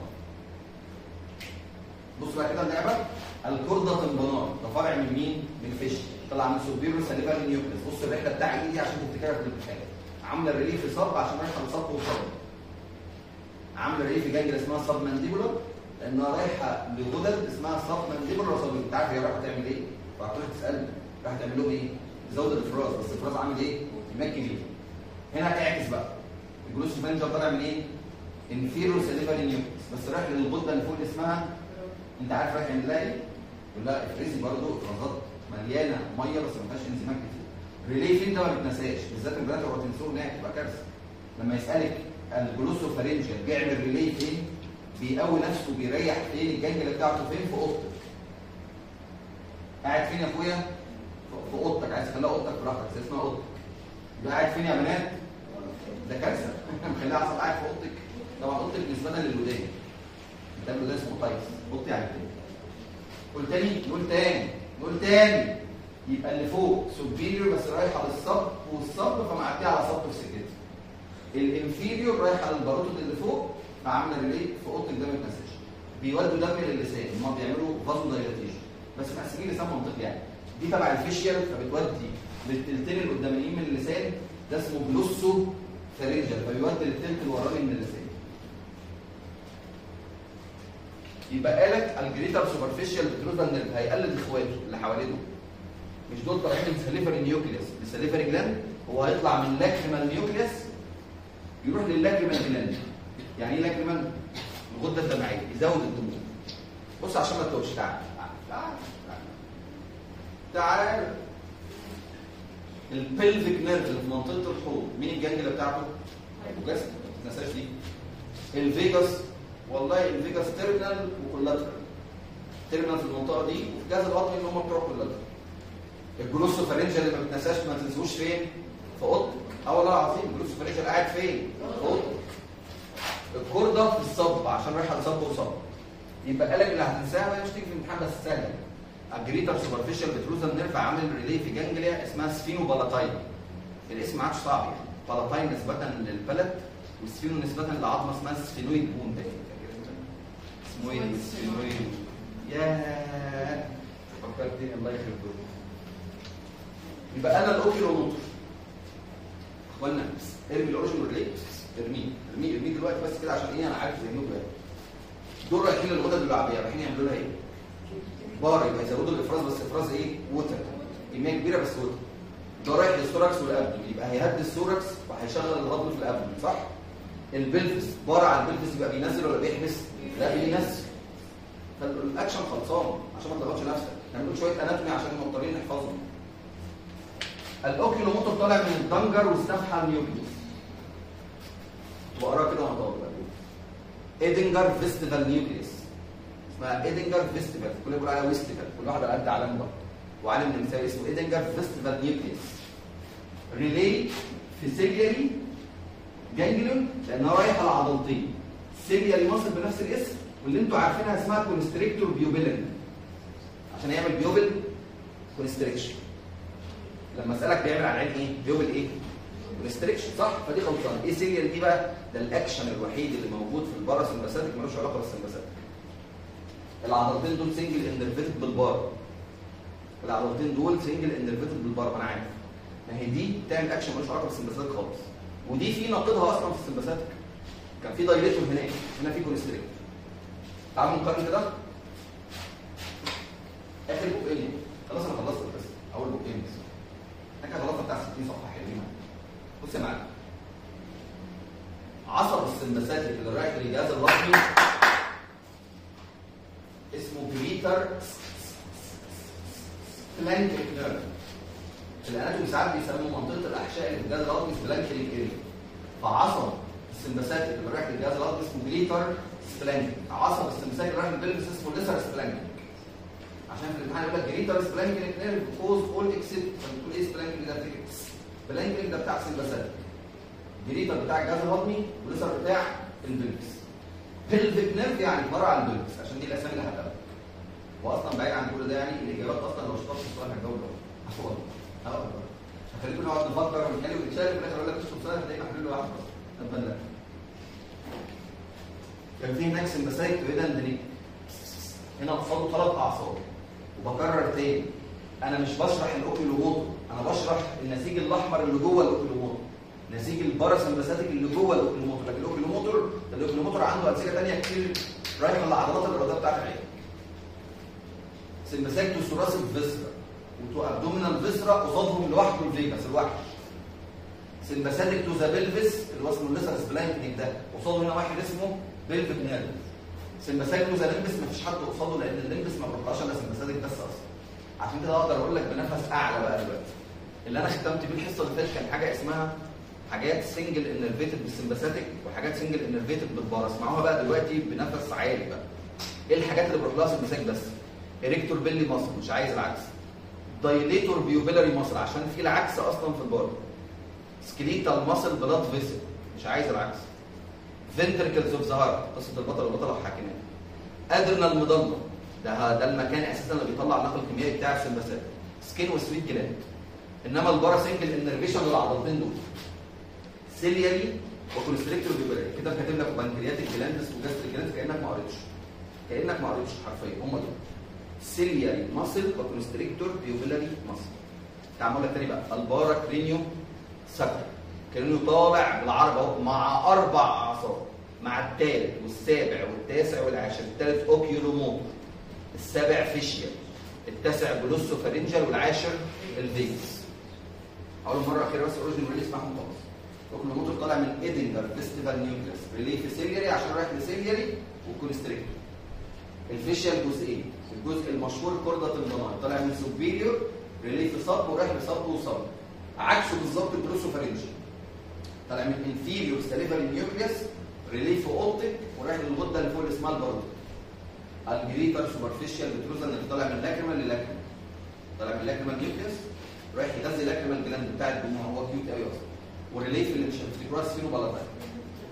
بص بقى كده اللعبه الكوردا تنبنار ده فرع من مين؟ من الفيش طلع من سوبيريور ساليفري نيوكليس بص الرحله بتاعي ايه دي عشان تفتكرها في الامتحان عامله ريليف صب عشان رايحه لصب وصب عامله ريليف جانجل اسمها صب مانديبولار لانها رايحه لغدد اسمها صب مانديبولار وصب انت عارف هي رايحه تعمل ايه؟ فهتروح تسالني رايحه تعمل لهم ايه؟ تزود الافراز بس الافراز عامل ايه؟ يمكن ايه؟ هنا اعكس بقى الجلوس فانجر طالع من ايه؟ انفيرو سيليفري نيوكليس بس رايح للغده اللي فوق اللي اسمها انت عارف رايح يعمل لها ايه؟ يقول لها افرزي برضه افرازات مليانه ميه بس ما فيهاش انزيمات كتير. ريلي فين ده ما بتنساش بالذات البنات لو هتنسوه هناك تبقى كارثه. لما يسالك الجلوسوفارينجيال بيعمل ريلي فين؟ بيقوي نفسه بيريح فين الجنجل بتاعته فين في اوضتك. قاعد فين يا اخويا؟ في- في اوضتك عايز تخليها اوضتك براحتك بس اسمها اوضتك. يبقى قاعد فين يا بنات؟ ده كارثه مخليها عصب قاعد في اوضتك طبعا اوضتك نسبه للودان. ده الودان اسمه قيس اوضتي يعني كده. قول تاني نقول تاني نقول تاني يبقى اللي فوق سوبيريور بس رايحه للصب والصب فمعديه على صب في سكتها الانفيريور رايحه للباروتود اللي فوق فعامله ريلي في اوضه الدم ما تنساش بيودوا دم للسان هم بيعملوا فازو دايلاتيشن بس مقسمين لسان منطقي يعني دي تبع الفيشيال فبتودي للتلتين القداميين من اللسان ده اسمه جلوسو فارنجل فبيودي للتلت الوراني من اللسان يبقى قالك الجريتر سوبرفيشال بتروزال نيرف هيقلد اخواته اللي حواليه مش دول طالعين من سليفري نيوكليوس السليفري جلاند هو هيطلع من لاكريمال نيوكليوس يروح للاكريمال جلاند يعني ايه لاكريمال الغده الدمعيه يزود الدموع بص عشان ما تتوهش تعال تعال تعال تعال البلفيك نيرف اللي في منطقه الحوض مين الجنجله بتاعته؟ هيبوجاستيك ما تنساش دي الفيجاس والله الفيجاس تيرمينال وكولاترال تيرمينال في المنطقه دي وفي جهاز الهضمي اللي هم بتوع كولاترال الجلوسو فارنجل اللي ما بتنساش ما تنسوش فين؟ في اوضتك اه والله العظيم الجلوسو فارنجل قاعد فين؟ في اوضتك الكورده في الصب عشان رايحه لصب وصب يبقى قالك اللي هتنساها وهي مش تيجي في الامتحان بس سهله الجريتر سوبرفيشال بتروزن نيرف عامل ريلي في جانجليا اسمها سفينو بالاتاين الاسم ما عادش صعب يعني بالاتاين نسبه للبلد والسفينو نسبه لعظمه اسمها سفينويد بون ده اسمه ايه سفينويد ياه فكرتني الله يخرب بيتك يبقى انا الاوكيلو موتور اخوانا ارمي الاوريجن والريليت ارميه ارميه ارميه دلوقتي بس كده عشان ايه انا عارف زي ما دول رايحين للغدد اللعابيه رايحين يعملوا لها ايه؟ بار يبقى يزودوا الافراز بس افراز ايه؟ ووتر كميه كبيره بس ووتر ده رايح للثوركس والابدن يبقى هيهدي الثوركس وهيشغل الهضم في الابدن صح؟ البلفس بار على البلفس يبقى بينزل ولا بيحبس؟ لا بينزل فالاكشن خلصان عشان ما تضغطش نفسك نعمل شويه اناتومي عشان مضطرين نحفظهم الاوكيلو موتور طالع من الدنجر والسفحه النيوكليوس واقرا كده وانا طالب ايدنجر فيستيفال نيوكليوس اسمها ايدنجر فيستيفال كل بيقول عليها ويستيفال كل واحد على قد علم بقى وعالم نمساوي اسمه ايدنجر فيستيفال نيوكليوس ريلي فيسيلياري جانجليون لانها رايحه لعضلتين سيلياري مصل بنفس الاسم واللي انتوا عارفينها اسمها كونستريكتور بيوبيلن عشان يعمل بيوبل كونستريكشن لما اسالك بيعمل على العين ايه بيوبل ايه كونستريكشن صح فدي خلصانه ايه سيريال دي بقى ده الاكشن الوحيد اللي موجود في الباراسمباثيك ملوش علاقه بالسمباثيك العضلتين دول سنجل انرفيتد بالبار العضلتين دول سنجل انرفيتد بالبار انا عارف ما هي دي بتعمل اكشن ملوش علاقه بالسمباثيك خالص ودي في ناقضها اصلا في السمباثيك كان في دايليتور هناك هنا في كونستريكتور تعالوا نقارن كده اخر بقين خلاص انا خلصت بس اول بقين بس احنا خلصنا بتاع 60 صفحه حلوين بص يا معلم عصب السمباثيك اللي رايح للجهاز الرحمي اسمه بريتر فلانك نيرف في الاناتومي ساعات بيسموا منطقه الاحشاء اللي في الجهاز الهضمي فلانكلينج اريا فعصب السمباثيك اللي رايح للجهاز الهضمي اسمه بريتر سبلانك عصب السمباثيك اللي رايح للبلفس اسمه ليسر سبلانك عشان في الامتحان يقول لك جريتر سبلانكلينج نيرف كوز اول اكسبت فبتقول ايه سبلانكلينج ده سبلانكلينج ده بتاع السمباثيك جريتر بتاع الجهاز الهضمي وليسر بتاع البلفس بلفيك نيرف يعني فرع عن البلفس عشان دي الاسامي اللي هتقابلك واصلا بعيد عن كل ده يعني الاجابات اصلا لو شطبت السؤال هتجاوب له هقول هخليكم نقعد نفكر ونتكلم ونتشارك وفي الاخر اقول لك اشطب سؤال هتلاقينا حلول واحد بس تبان لك كان في هناك سمباثيك وايه ده هنا قصاده ثلاث اعصاب وبكرر تاني انا مش بشرح الاوكيلوموتور انا بشرح النسيج الاحمر اللي جوه الاوكيلوموتور نسيج الباراسمباثيك اللي جوه الاوكيلوموتور لكن الاوكيلوموتور الاوكيلوموتور عنده انسجه ثانيه كتير رايحه للعضلات الاراديه بتاعت العين سمباثيك تو ثوراسيك فيسرا وتو ابدومينال فيسرا قصادهم لوحده الفيجاس الوحش سمباثيك تو ذا بلفس اللي هو اسمه الليسر سبلانكنيك ده قصاده هنا واحد اسمه بلفيك نيرف سمباثيك تو ذا ليمبس مفيش حد قصاده لان الليمبس ما بيطلعش الا سمباثيك بس اصلا عشان كده اقدر اقول لك بنفس اعلى بقى دلوقتي اللي انا ختمت بيه الحصه اللي فاتت كان حاجه اسمها حاجات سنجل انرفيتد بالسمباثيك وحاجات سنجل انرفيتد بالبارا اسمعوها بقى دلوقتي بنفس عالي بقى ايه الحاجات اللي بروح لها سمباثيك بس اريكتور بيلي مصر مش عايز العكس دايليتور بيوبيلاري مصر عشان في العكس اصلا في البار سكليتال ماسل بلاد فيسل مش عايز العكس فنتركلز اوف ذا هارت قصه البطل والبطله وحكيناها ادرينال مضله ده ده المكان اساسا اللي بيطلع النقل الكيميائي بتاع السمباثيك سكين وسويت جلاند انما البارا سنجل انرفيشن للعضلتين دول سيلياري وكونستريكتور بيبري كده كاتب لك بنكرياتيك جلاندس وجاستريك جلاندس كانك ما قريتش كانك ما قريتش حرفيا هم دول سيلياري ماسل وكونستريكتور بيوبيلاري ماسل تعمل لك تاني بقى البارا كرينيو سكر كانه طالع بالعربي اهو مع اربع اعصاب مع الثالث والسابع والتاسع والعاشر الثالث اوكيولوموتور السابع فيشيال التاسع جلوسو فارنجال والعاشر الفيجس اول مره اخيره بس اوريجن ريليس معاهم خالص اوكيولوموتور طالع من ايدنجر فيستيفال نيوكليس ريليف سيلياري عشان رايح لسيلياري وكونستريكتور الفيشيال جزئين الجزء المشهور كوردة الضناي طالع من سوبيريور ريليف صب ورايح لصب وصب عكسه بالظبط الجلوسو فارنجال طالع من انفيريور ساليفري نيوكليس ريليف اوبتيك ورايح للغده اللي فوق اللي اسمها البارد الجريتر سوبرفيشال بتروزن اللي طالع من لاكريمال للاكريمال طالع من لاكريمال نيوكليس رايح يغذي لاكريمال جلاند بتاع الدموع هو كيوت قوي اصلا والريليف اللي مش هتفتكروها سفينو بلاتاين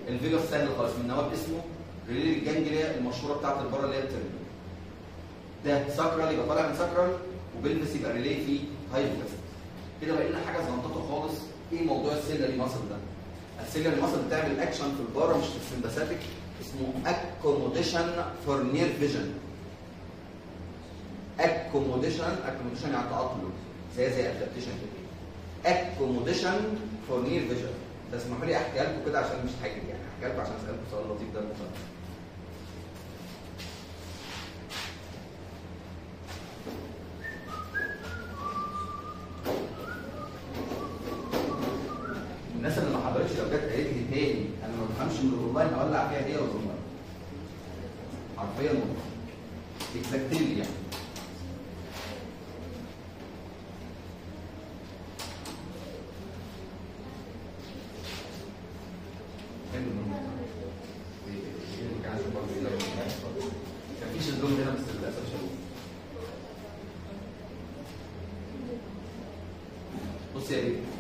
الفيجاس سهل خالص من نواب اسمه ريلي الجانجليا المشهوره بتاعت البره اللي هي الترمي ده ساكرال يبقى طالع من ساكرال وبيلفس يبقى ريلي في هايبوكاست كده بقى لنا حاجه زنططه خالص ايه موضوع السيلري ماسل ده السيلري ماسل بتعمل اكشن في البارا مش في السمباثيك اسمه اكوموديشن فور نير فيجن اكوموديشن اكوموديشن يعني تأقلم زي زي ادابتيشن كده اكوموديشن فور نير فيجن ده اسمحوا لي احكي لكم كده عشان مش حاجه يعني احكي لكم عشان اسالكم سؤال لطيف ده المفروض. الناس اللي ما حضرتش لو جت قالت لي تاني انا ما بفهمش من الاونلاين هولع فيها هي والاونلاين حرفيا اكزاكتلي يعني حلو النوم. إيه، إيه، كان عشان برضه إيه لو ما كانش برضه. كان فيش الزوم هنا بس للاسف شالوه بص يا بيه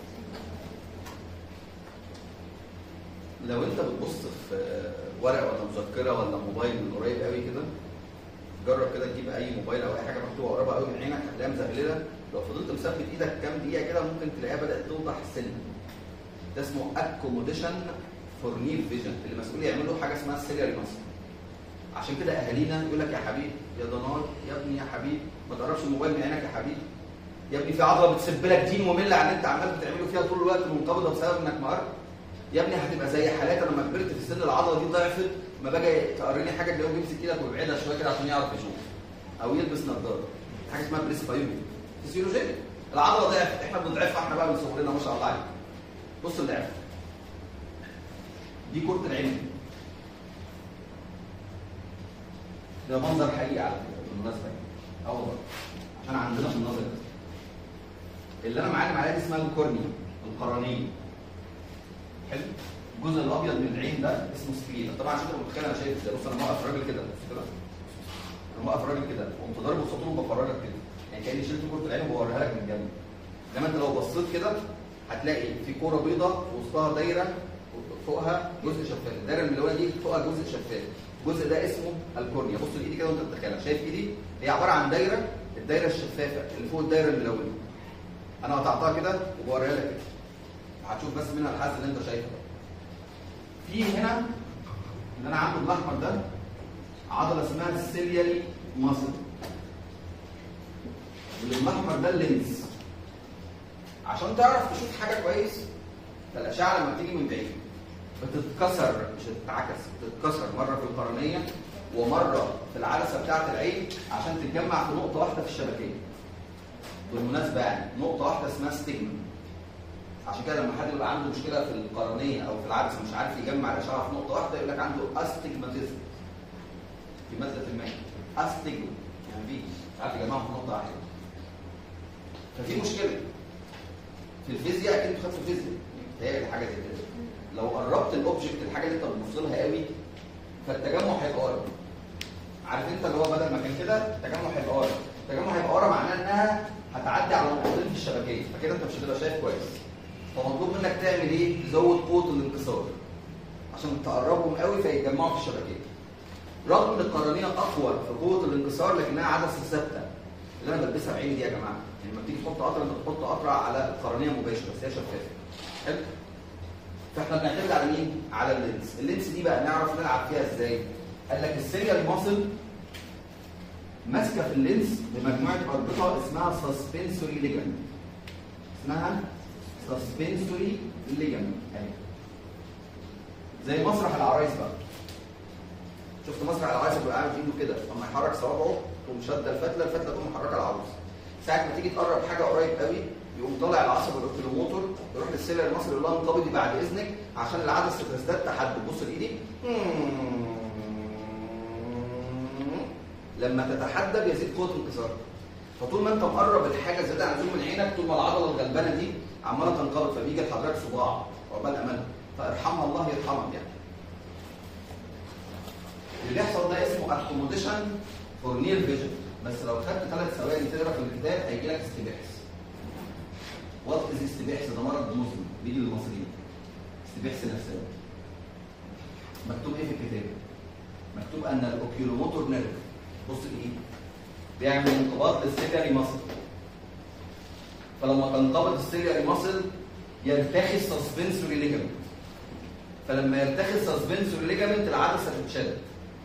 لو انت بتبص في ورقه ولا مذكره ولا موبايل من قريب قوي كده جرب كده تجيب اي موبايل او اي حاجه مكتوبه قريبه قوي من عينك هتلاقيها مزغلله لو فضلت مثبت ايدك كام دقيقه كده ممكن تلاقيها بدات توضح السن ده اسمه اكوموديشن فور نير فيجن اللي مسؤول يعملوا حاجه اسمها السيريال ماسل عشان كده اهالينا يقول لك يا حبيبي يا ضنار يا ابني يا حبيبي ما تقربش الموبايل من عينك يا حبيبي يا ابني في عضله بتسب لك دين ممله عن اللي انت عمال بتعمله فيها طول الوقت منقبضه بسبب انك مقرب يا ابني هتبقى زي حالات انا لما كبرت في السن العضله دي ضعفت ما باجي تقرني حاجه تلاقيه بيمسك ايدك ويبعدها شويه كده عشان يعرف يشوف او يلبس نظاره حاجه اسمها بريس بايومي فيسيولوجيه العضله ضعفت احنا بنضعفها احنا بقى من صغرنا ما شاء الله عليك بص الضعف دي كره العين ده منظر حقيقي على فكره بالمناسبه يعني اه والله عشان عندنا في النظر ده. اللي انا معلم عليها دي اسمها الكورنيا القرنيه حلو الجزء الابيض من العين ده اسمه سفينه طبعا عشان تبقى متخيل انا شايف ازاي بص انا موقف راجل كده بص كده انا موقف راجل كده وقمت ضاربه بسطور وبفرجك كده يعني كاني شلت كره العين وبوريها لك من جنب انما انت لو بصيت كده هتلاقي في كوره بيضاء في وسطها دايره فوقها جزء شفاف الدايره الملونه دي فوقها جزء شفاف الجزء ده اسمه الكورنيا بص لايدي كده وانت بتتخيلها شايف ايدي هي عباره عن دايره الدايره الشفافه اللي فوق الدايره الملونه انا قطعتها كده وبوريها لك كده هتشوف بس منها الحز اللي انت شايفه ده. في هنا اللي انا عامله بالاحمر ده عضله اسمها السيلياري ماسل واللي بالاحمر ده اللينز عشان تعرف تشوف حاجه كويس فالاشعه لما بتيجي من بعيد بتتكسر مش بتتعكس بتتكسر مره في القرنيه ومره في العدسه بتاعه العين عشان تتجمع في نقطه واحده في الشبكيه بالمناسبه يعني نقطه واحده اسمها ستيجما عشان كده لما حد يبقى عنده مشكله في القرنيه او في العدسه مش عارف يجمع الاشعه في نقطه واحده يقول لك عنده استجماتيزم في ماده الماء استجما يعني في مش عارف يجمعهم في نقطه واحده ففي مشكله في الفيزياء اكيد خدت الفيزياء هي حاجه زي كده لو قربت الاوبجكت الحاجه اللي انت بتبص لها قوي فالتجمع هيبقى قرب عارف انت اللي هو بدل ما كان كده التجمع هيبقى قرب التجمع هيبقى قرب معناه انها هتعدي على نقطتين في الشبكيه فكده انت مش هتبقى شايف كويس فمطلوب منك تعمل ايه؟ تزود قوه الانكسار عشان تقربهم قوي فيتجمعوا في الشبكيه رغم ان القرنيه اقوى في قوه الانكسار لكنها عدسه ثابته اللي انا بلبسها بعيني دي يا جماعه يعني لما بتيجي تحط قطره انت بتحط قطره على القرنيه مباشره بس هي شفافه حلو فاحنا بنعتمد على مين؟ على اللينس اللينس دي بقى نعرف نلعب فيها ازاي قال لك السيريال ماسل ماسكه في اللينس بمجموعه اربطه اسمها سسبنسوري ليجمنت اسمها سسبنسوري ليجمنت اهي زي مسرح العرايس بقى شفت مسرح العرايس بيبقى قاعد ايده كده اما يحرك صوابعه تقوم شاده الفتله الفتله تقوم محركه العروس ساعه ما تيجي تقرب حاجه قريب قوي يقوم طالع العصب الاوكيلوموتور يروح للسيلر المصري يقول لها انقبضي بعد اذنك عشان العدسه تزداد تحدد بص لايدي لما تتحدد يزيد قوه الانكسار فطول ما انت مقرب الحاجه زياده عن زوم من عينك طول ما العضله الغلبانه دي عماله تنقبض فبيجي لحضرتك صداع عقبال امل فارحمها الله يرحمك يعني اللي بيحصل ده اسمه اكوموديشن فور نير فيجن بس لو خدت ثلاث ثواني تقرا في الكتاب هيجي لك استباحث وات از استباحث ده مرض مزمن بيجي للمصريين استباحث نفساني مكتوب ايه في الكتاب؟ مكتوب ان الاوكيولوموتور نيرف بص الايه؟ بيعمل انقباض للسيلياري ماسل فلما تنقبض السيلياري ماسل يرتخي السسبنسوري ليجامنت فلما يرتخي السسبنسوري ليجامنت العدسه تتشد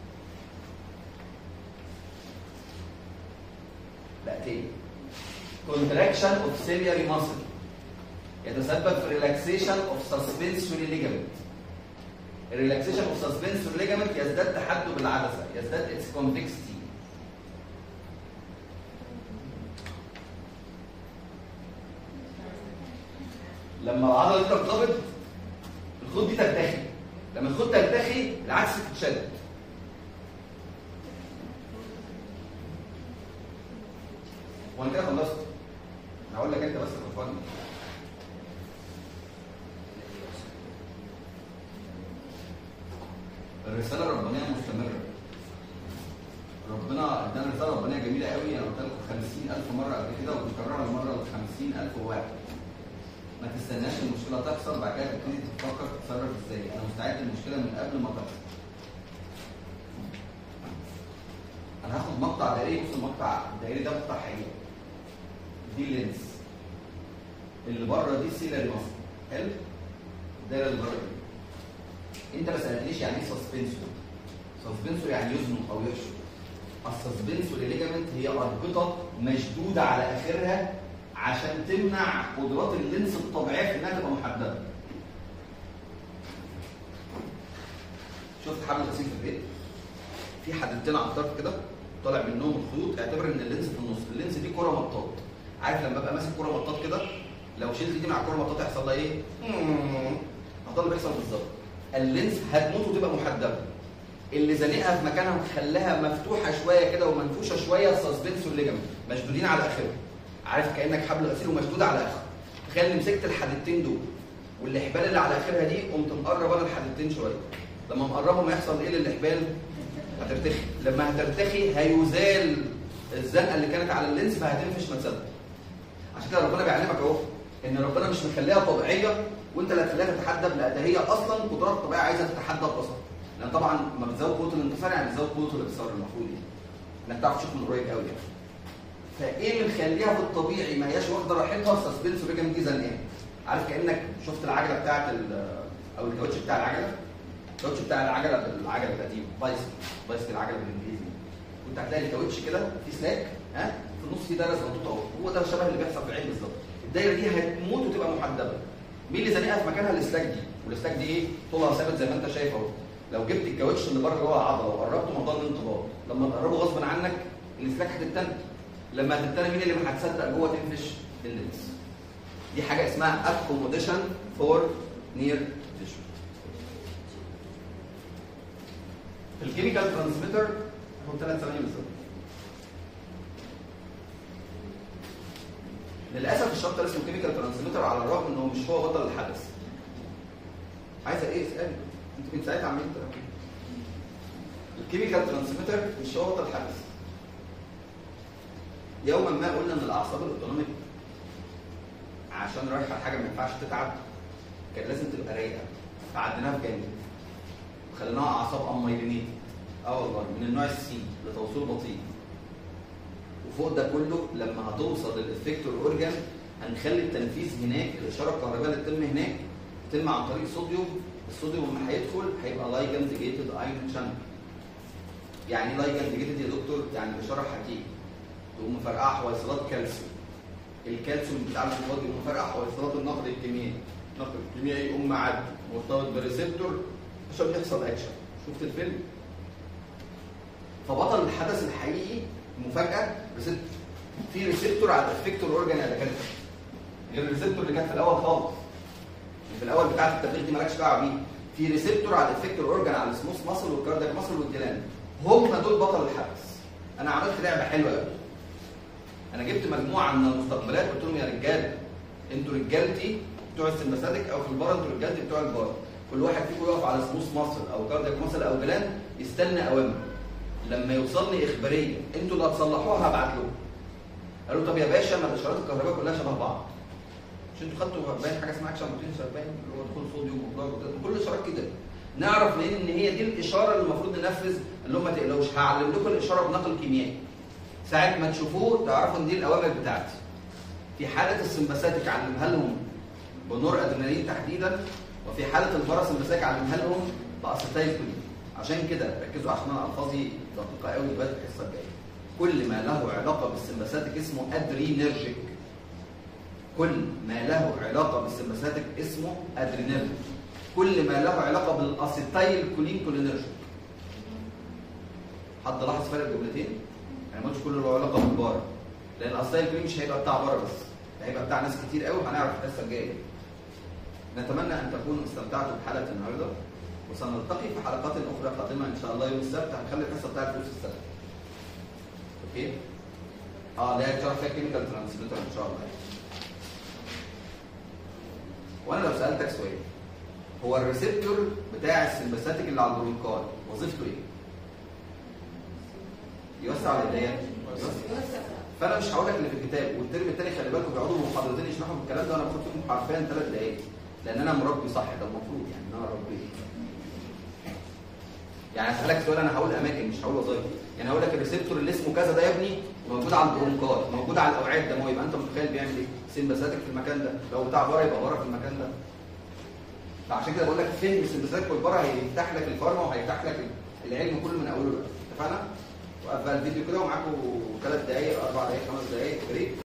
لا تاني contraction of ciliary muscle يتسبب في relaxation of suspensory ligament الريلاكسيشن اوف suspensory ligament يزداد تحدب العدسه يزداد its convexity لما العضله دي تنقبض الخطوط دي ترتخي لما الخطوط ترتخي العكس تتشد وانا كده خلصت انا هقول لك انت بس تفضل الرساله الربانيه مستمره ربنا ادانا رساله ربانيه جميله قوي انا قلت لكم 50000 مره قبل كده وبنكررها المره ال 50000 واحد ما تستناش المشكله تحصل بعد كده تبتدي تفكر تتصرف ازاي انا مستعد للمشكله من قبل ما تحصل انا هاخد مقطع دائري بص المقطع الدائري ده مقطع حقيقي دي اللينس اللي بره دي سيلاري مصر حلو الدايره اللي بره دي انت ما سالتنيش يعني ايه سسبنسور سسبنسور يعني يزنق او يحشر السسبنسور ليجامنت هي اربطه مشدوده على اخرها عشان تمنع قدرات اللينس الطبيعيه في انها تبقى محدده شفت حبل غسيل في البيت في حدتين على الطرف كده طالع منهم الخيوط اعتبر ان اللينس في النص اللينس دي كره مطاط عارف لما ابقى ماسك كره مطاط كده لو شلت ايدي مع الكره مطاط هيحصل لها ايه؟ ده اللي بيحصل بالظبط اللينس هتموت وتبقى محدده اللي زانقها في مكانها وخلاها مفتوحه شويه كده ومنفوشه شويه السسبنس والليجامنت مشدودين على اخرهم عارف كانك حبل غسيل ومشدود على اخره تخيل اني مسكت الحدتين دول والاحبال اللي على اخرها دي قمت مقرب انا الحدتين شويه لما مقربهم هيحصل ايه للاحبال؟ هترتخي لما هترتخي هيزال الزنقه اللي كانت على اللينس فهتنفش ما تصدق عشان كده ربنا بيعلمك اهو ان ربنا مش مخليها طبيعيه وانت اللي هتخليها تتحدب لا ده هي اصلا قدرات طبيعيه عايزه تتحدب اصلا لان طبعا ما بتزود قوه الانتصار يعني بتزود قوه الابصار المفروض يعني انك تعرف تشوف من قريب قوي يعني فايه اللي مخليها في الطبيعي ما هياش واخده راحتها السسبنس وريجن دي زنقان عارف كانك شفت العجله بتاعت او الكاوتش بتاع العجله الكاوتش بتاع العجله بالعجله القديمه بايسكل بايسكل العجله بالانجليزي كنت هتلاقي الكاوتش كده في سلاك ها في النص في دايره صغنطوطه اهو هو ده شبه اللي بيحصل في العين بالظبط الدايره دي هتموت وتبقى محدبه مين اللي زنقها في مكانها السلاك دي والسلاك دي ايه طولها ثابت زي ما انت شايف اهو لو جبت الكاوتش اللي بره جوه العضله وقربته موضوع الانقباض لما تقربه غصب عنك السلاك هتتنى لما هتتنى مين اللي ما هتصدق جوه تنفش اللينس دي حاجه اسمها اكوموديشن فور نير تيشو الكيميكال ترانسميتر هو ثلاث ثواني بالظبط للاسف الشابتر اسمه كيميكال ترانسميتر على الرغم انه مش هو بطل الحدث عايزه ايه اسالني انت من ساعتها عمال الكيميكال ترانسميتر مش هو بطل الحدث يوما ما قلنا ان الاعصاب الاوتونوميك عشان رايحه حاجه ما ينفعش تتعب كان لازم تبقى رايقه فعديناها بجانب وخليناها اعصاب اميلينيتد اه والله من النوع السي لتوصيل بطيء وفوق ده كله لما هتوصل للافكتور اورجان هنخلي التنفيذ هناك الاشاره الكهربائيه اللي تتم هناك تتم عن طريق صوديوم الصوديوم لما هيدخل هيبقى لايجند جيتد ايون شانل يعني ايه لايجند جيتد يا دكتور يعني الاشاره هتيجي تقوم مفرقعه حويصلات كالسيوم الكالسيوم بتاع الفواد يقوم مفرقع حويصلات النقد الكيميائي النقد الكيميائي يقوم معدي مرتبط بريسبتور عشان يحصل اكشن شفت الفيلم فبطل الحدث الحقيقي مفاجاه ريسبتور في ريسبتور على الافكتور اورجان اللي كانت غير الريسبتور اللي كان في الاول خالص في الاول بتاعت التبريد دي مالكش دعوه بيه في ريسبتور على الافكتور اورجان على السموث ماسل والكاردياك ماسل والجلان هم دول بطل الحدث انا عملت لعبه حلوه قوي انا جبت مجموعه من المستقبلات قلت لهم يا رجاله انتوا رجالتي بتوع السمباثيك او في البارا انتوا رجالتي بتوع البارا كل واحد فيكم يقف على سموث ماسل او كاردياك ماسل او جلان يستنى اوامر لما يوصلني اخباريه انتوا اللي هتصلحوها هبعت لكم قالوا طب يا باشا ما الاشارات الكهربائيه كلها شبه بعض مش انتوا خدتوا باين حاجه اسمها اكشن روتين باين اللي هو دخول صوديوم وكلور كل الاشارات كده نعرف منين ان هي دي الاشاره اللي المفروض ننفذ اللي هم ما تقلقوش هعلم لكم الاشاره بنقل كيميائي ساعه ما تشوفوه تعرفوا ان دي الاوامر بتاعتي في حاله السمباثيك علمها لهم بنور ادرينالين تحديدا وفي حاله الباراسمباثيك علمها لهم باسيتايل كولين عشان كده ركزوا عشان انا الفاظي دقيقه قوي دلوقتي في الحصه الجايه كل ما له علاقه بالسمباثيك اسمه ادرينرجيك كل ما له علاقه بالسمباثيك اسمه ادرينرجيك كل ما له علاقه بالاسيتايل كولين كولينرجيك حد لاحظ فرق الجملتين؟ يعني ما قلتش كله له علاقه بالبار لان الاسيتايل كولين مش هيبقى بتاع بره بس ده هيبقى بتاع ناس كتير قوي وهنعرف الحصه الجايه نتمنى ان تكونوا استمتعتوا بحلقه النهارده وسنلتقي في حلقات اخرى قادمه ان شاء الله يوم السبت هنخلي الحصه بتاعت فلوس السبت اوكي اه لا هتعرف فيها كيميكال ترانسميتر ان شاء الله وانا لو سالتك سؤال هو الريسبتور بتاع السمباثيك اللي على البرونكار وظيفته ايه؟ يوسع ولا يضيق؟ يوسع فانا مش هقول لك اللي في الكتاب والترم الثاني خلي بالكم بيقعدوا محاضرتين يشرحوا الكلام ده وانا باخد فيهم حرفيا ثلاث دقائق لان انا مربي صح ده المفروض يعني ان انا ربي يعني اسالك سؤال انا هقول اماكن مش هقول وظائف يعني هقول لك الريسبتور اللي اسمه كذا ده يا ابني موجود على البرونكار موجود على الاوعيه الدمويه يبقى انت متخيل بيعمل ايه؟ سمباثيك في المكان ده لو بتاع بره يبقى بره في المكان ده فعشان كده بقول لك فهم السمباثيك والبره هيفتح لك الفارما وهيفتح لك العلم كله من اوله بقى اتفقنا؟ وقف بقى الفيديو كده ومعاكم ثلاث دقائق اربع دقائق خمس دقائق بريك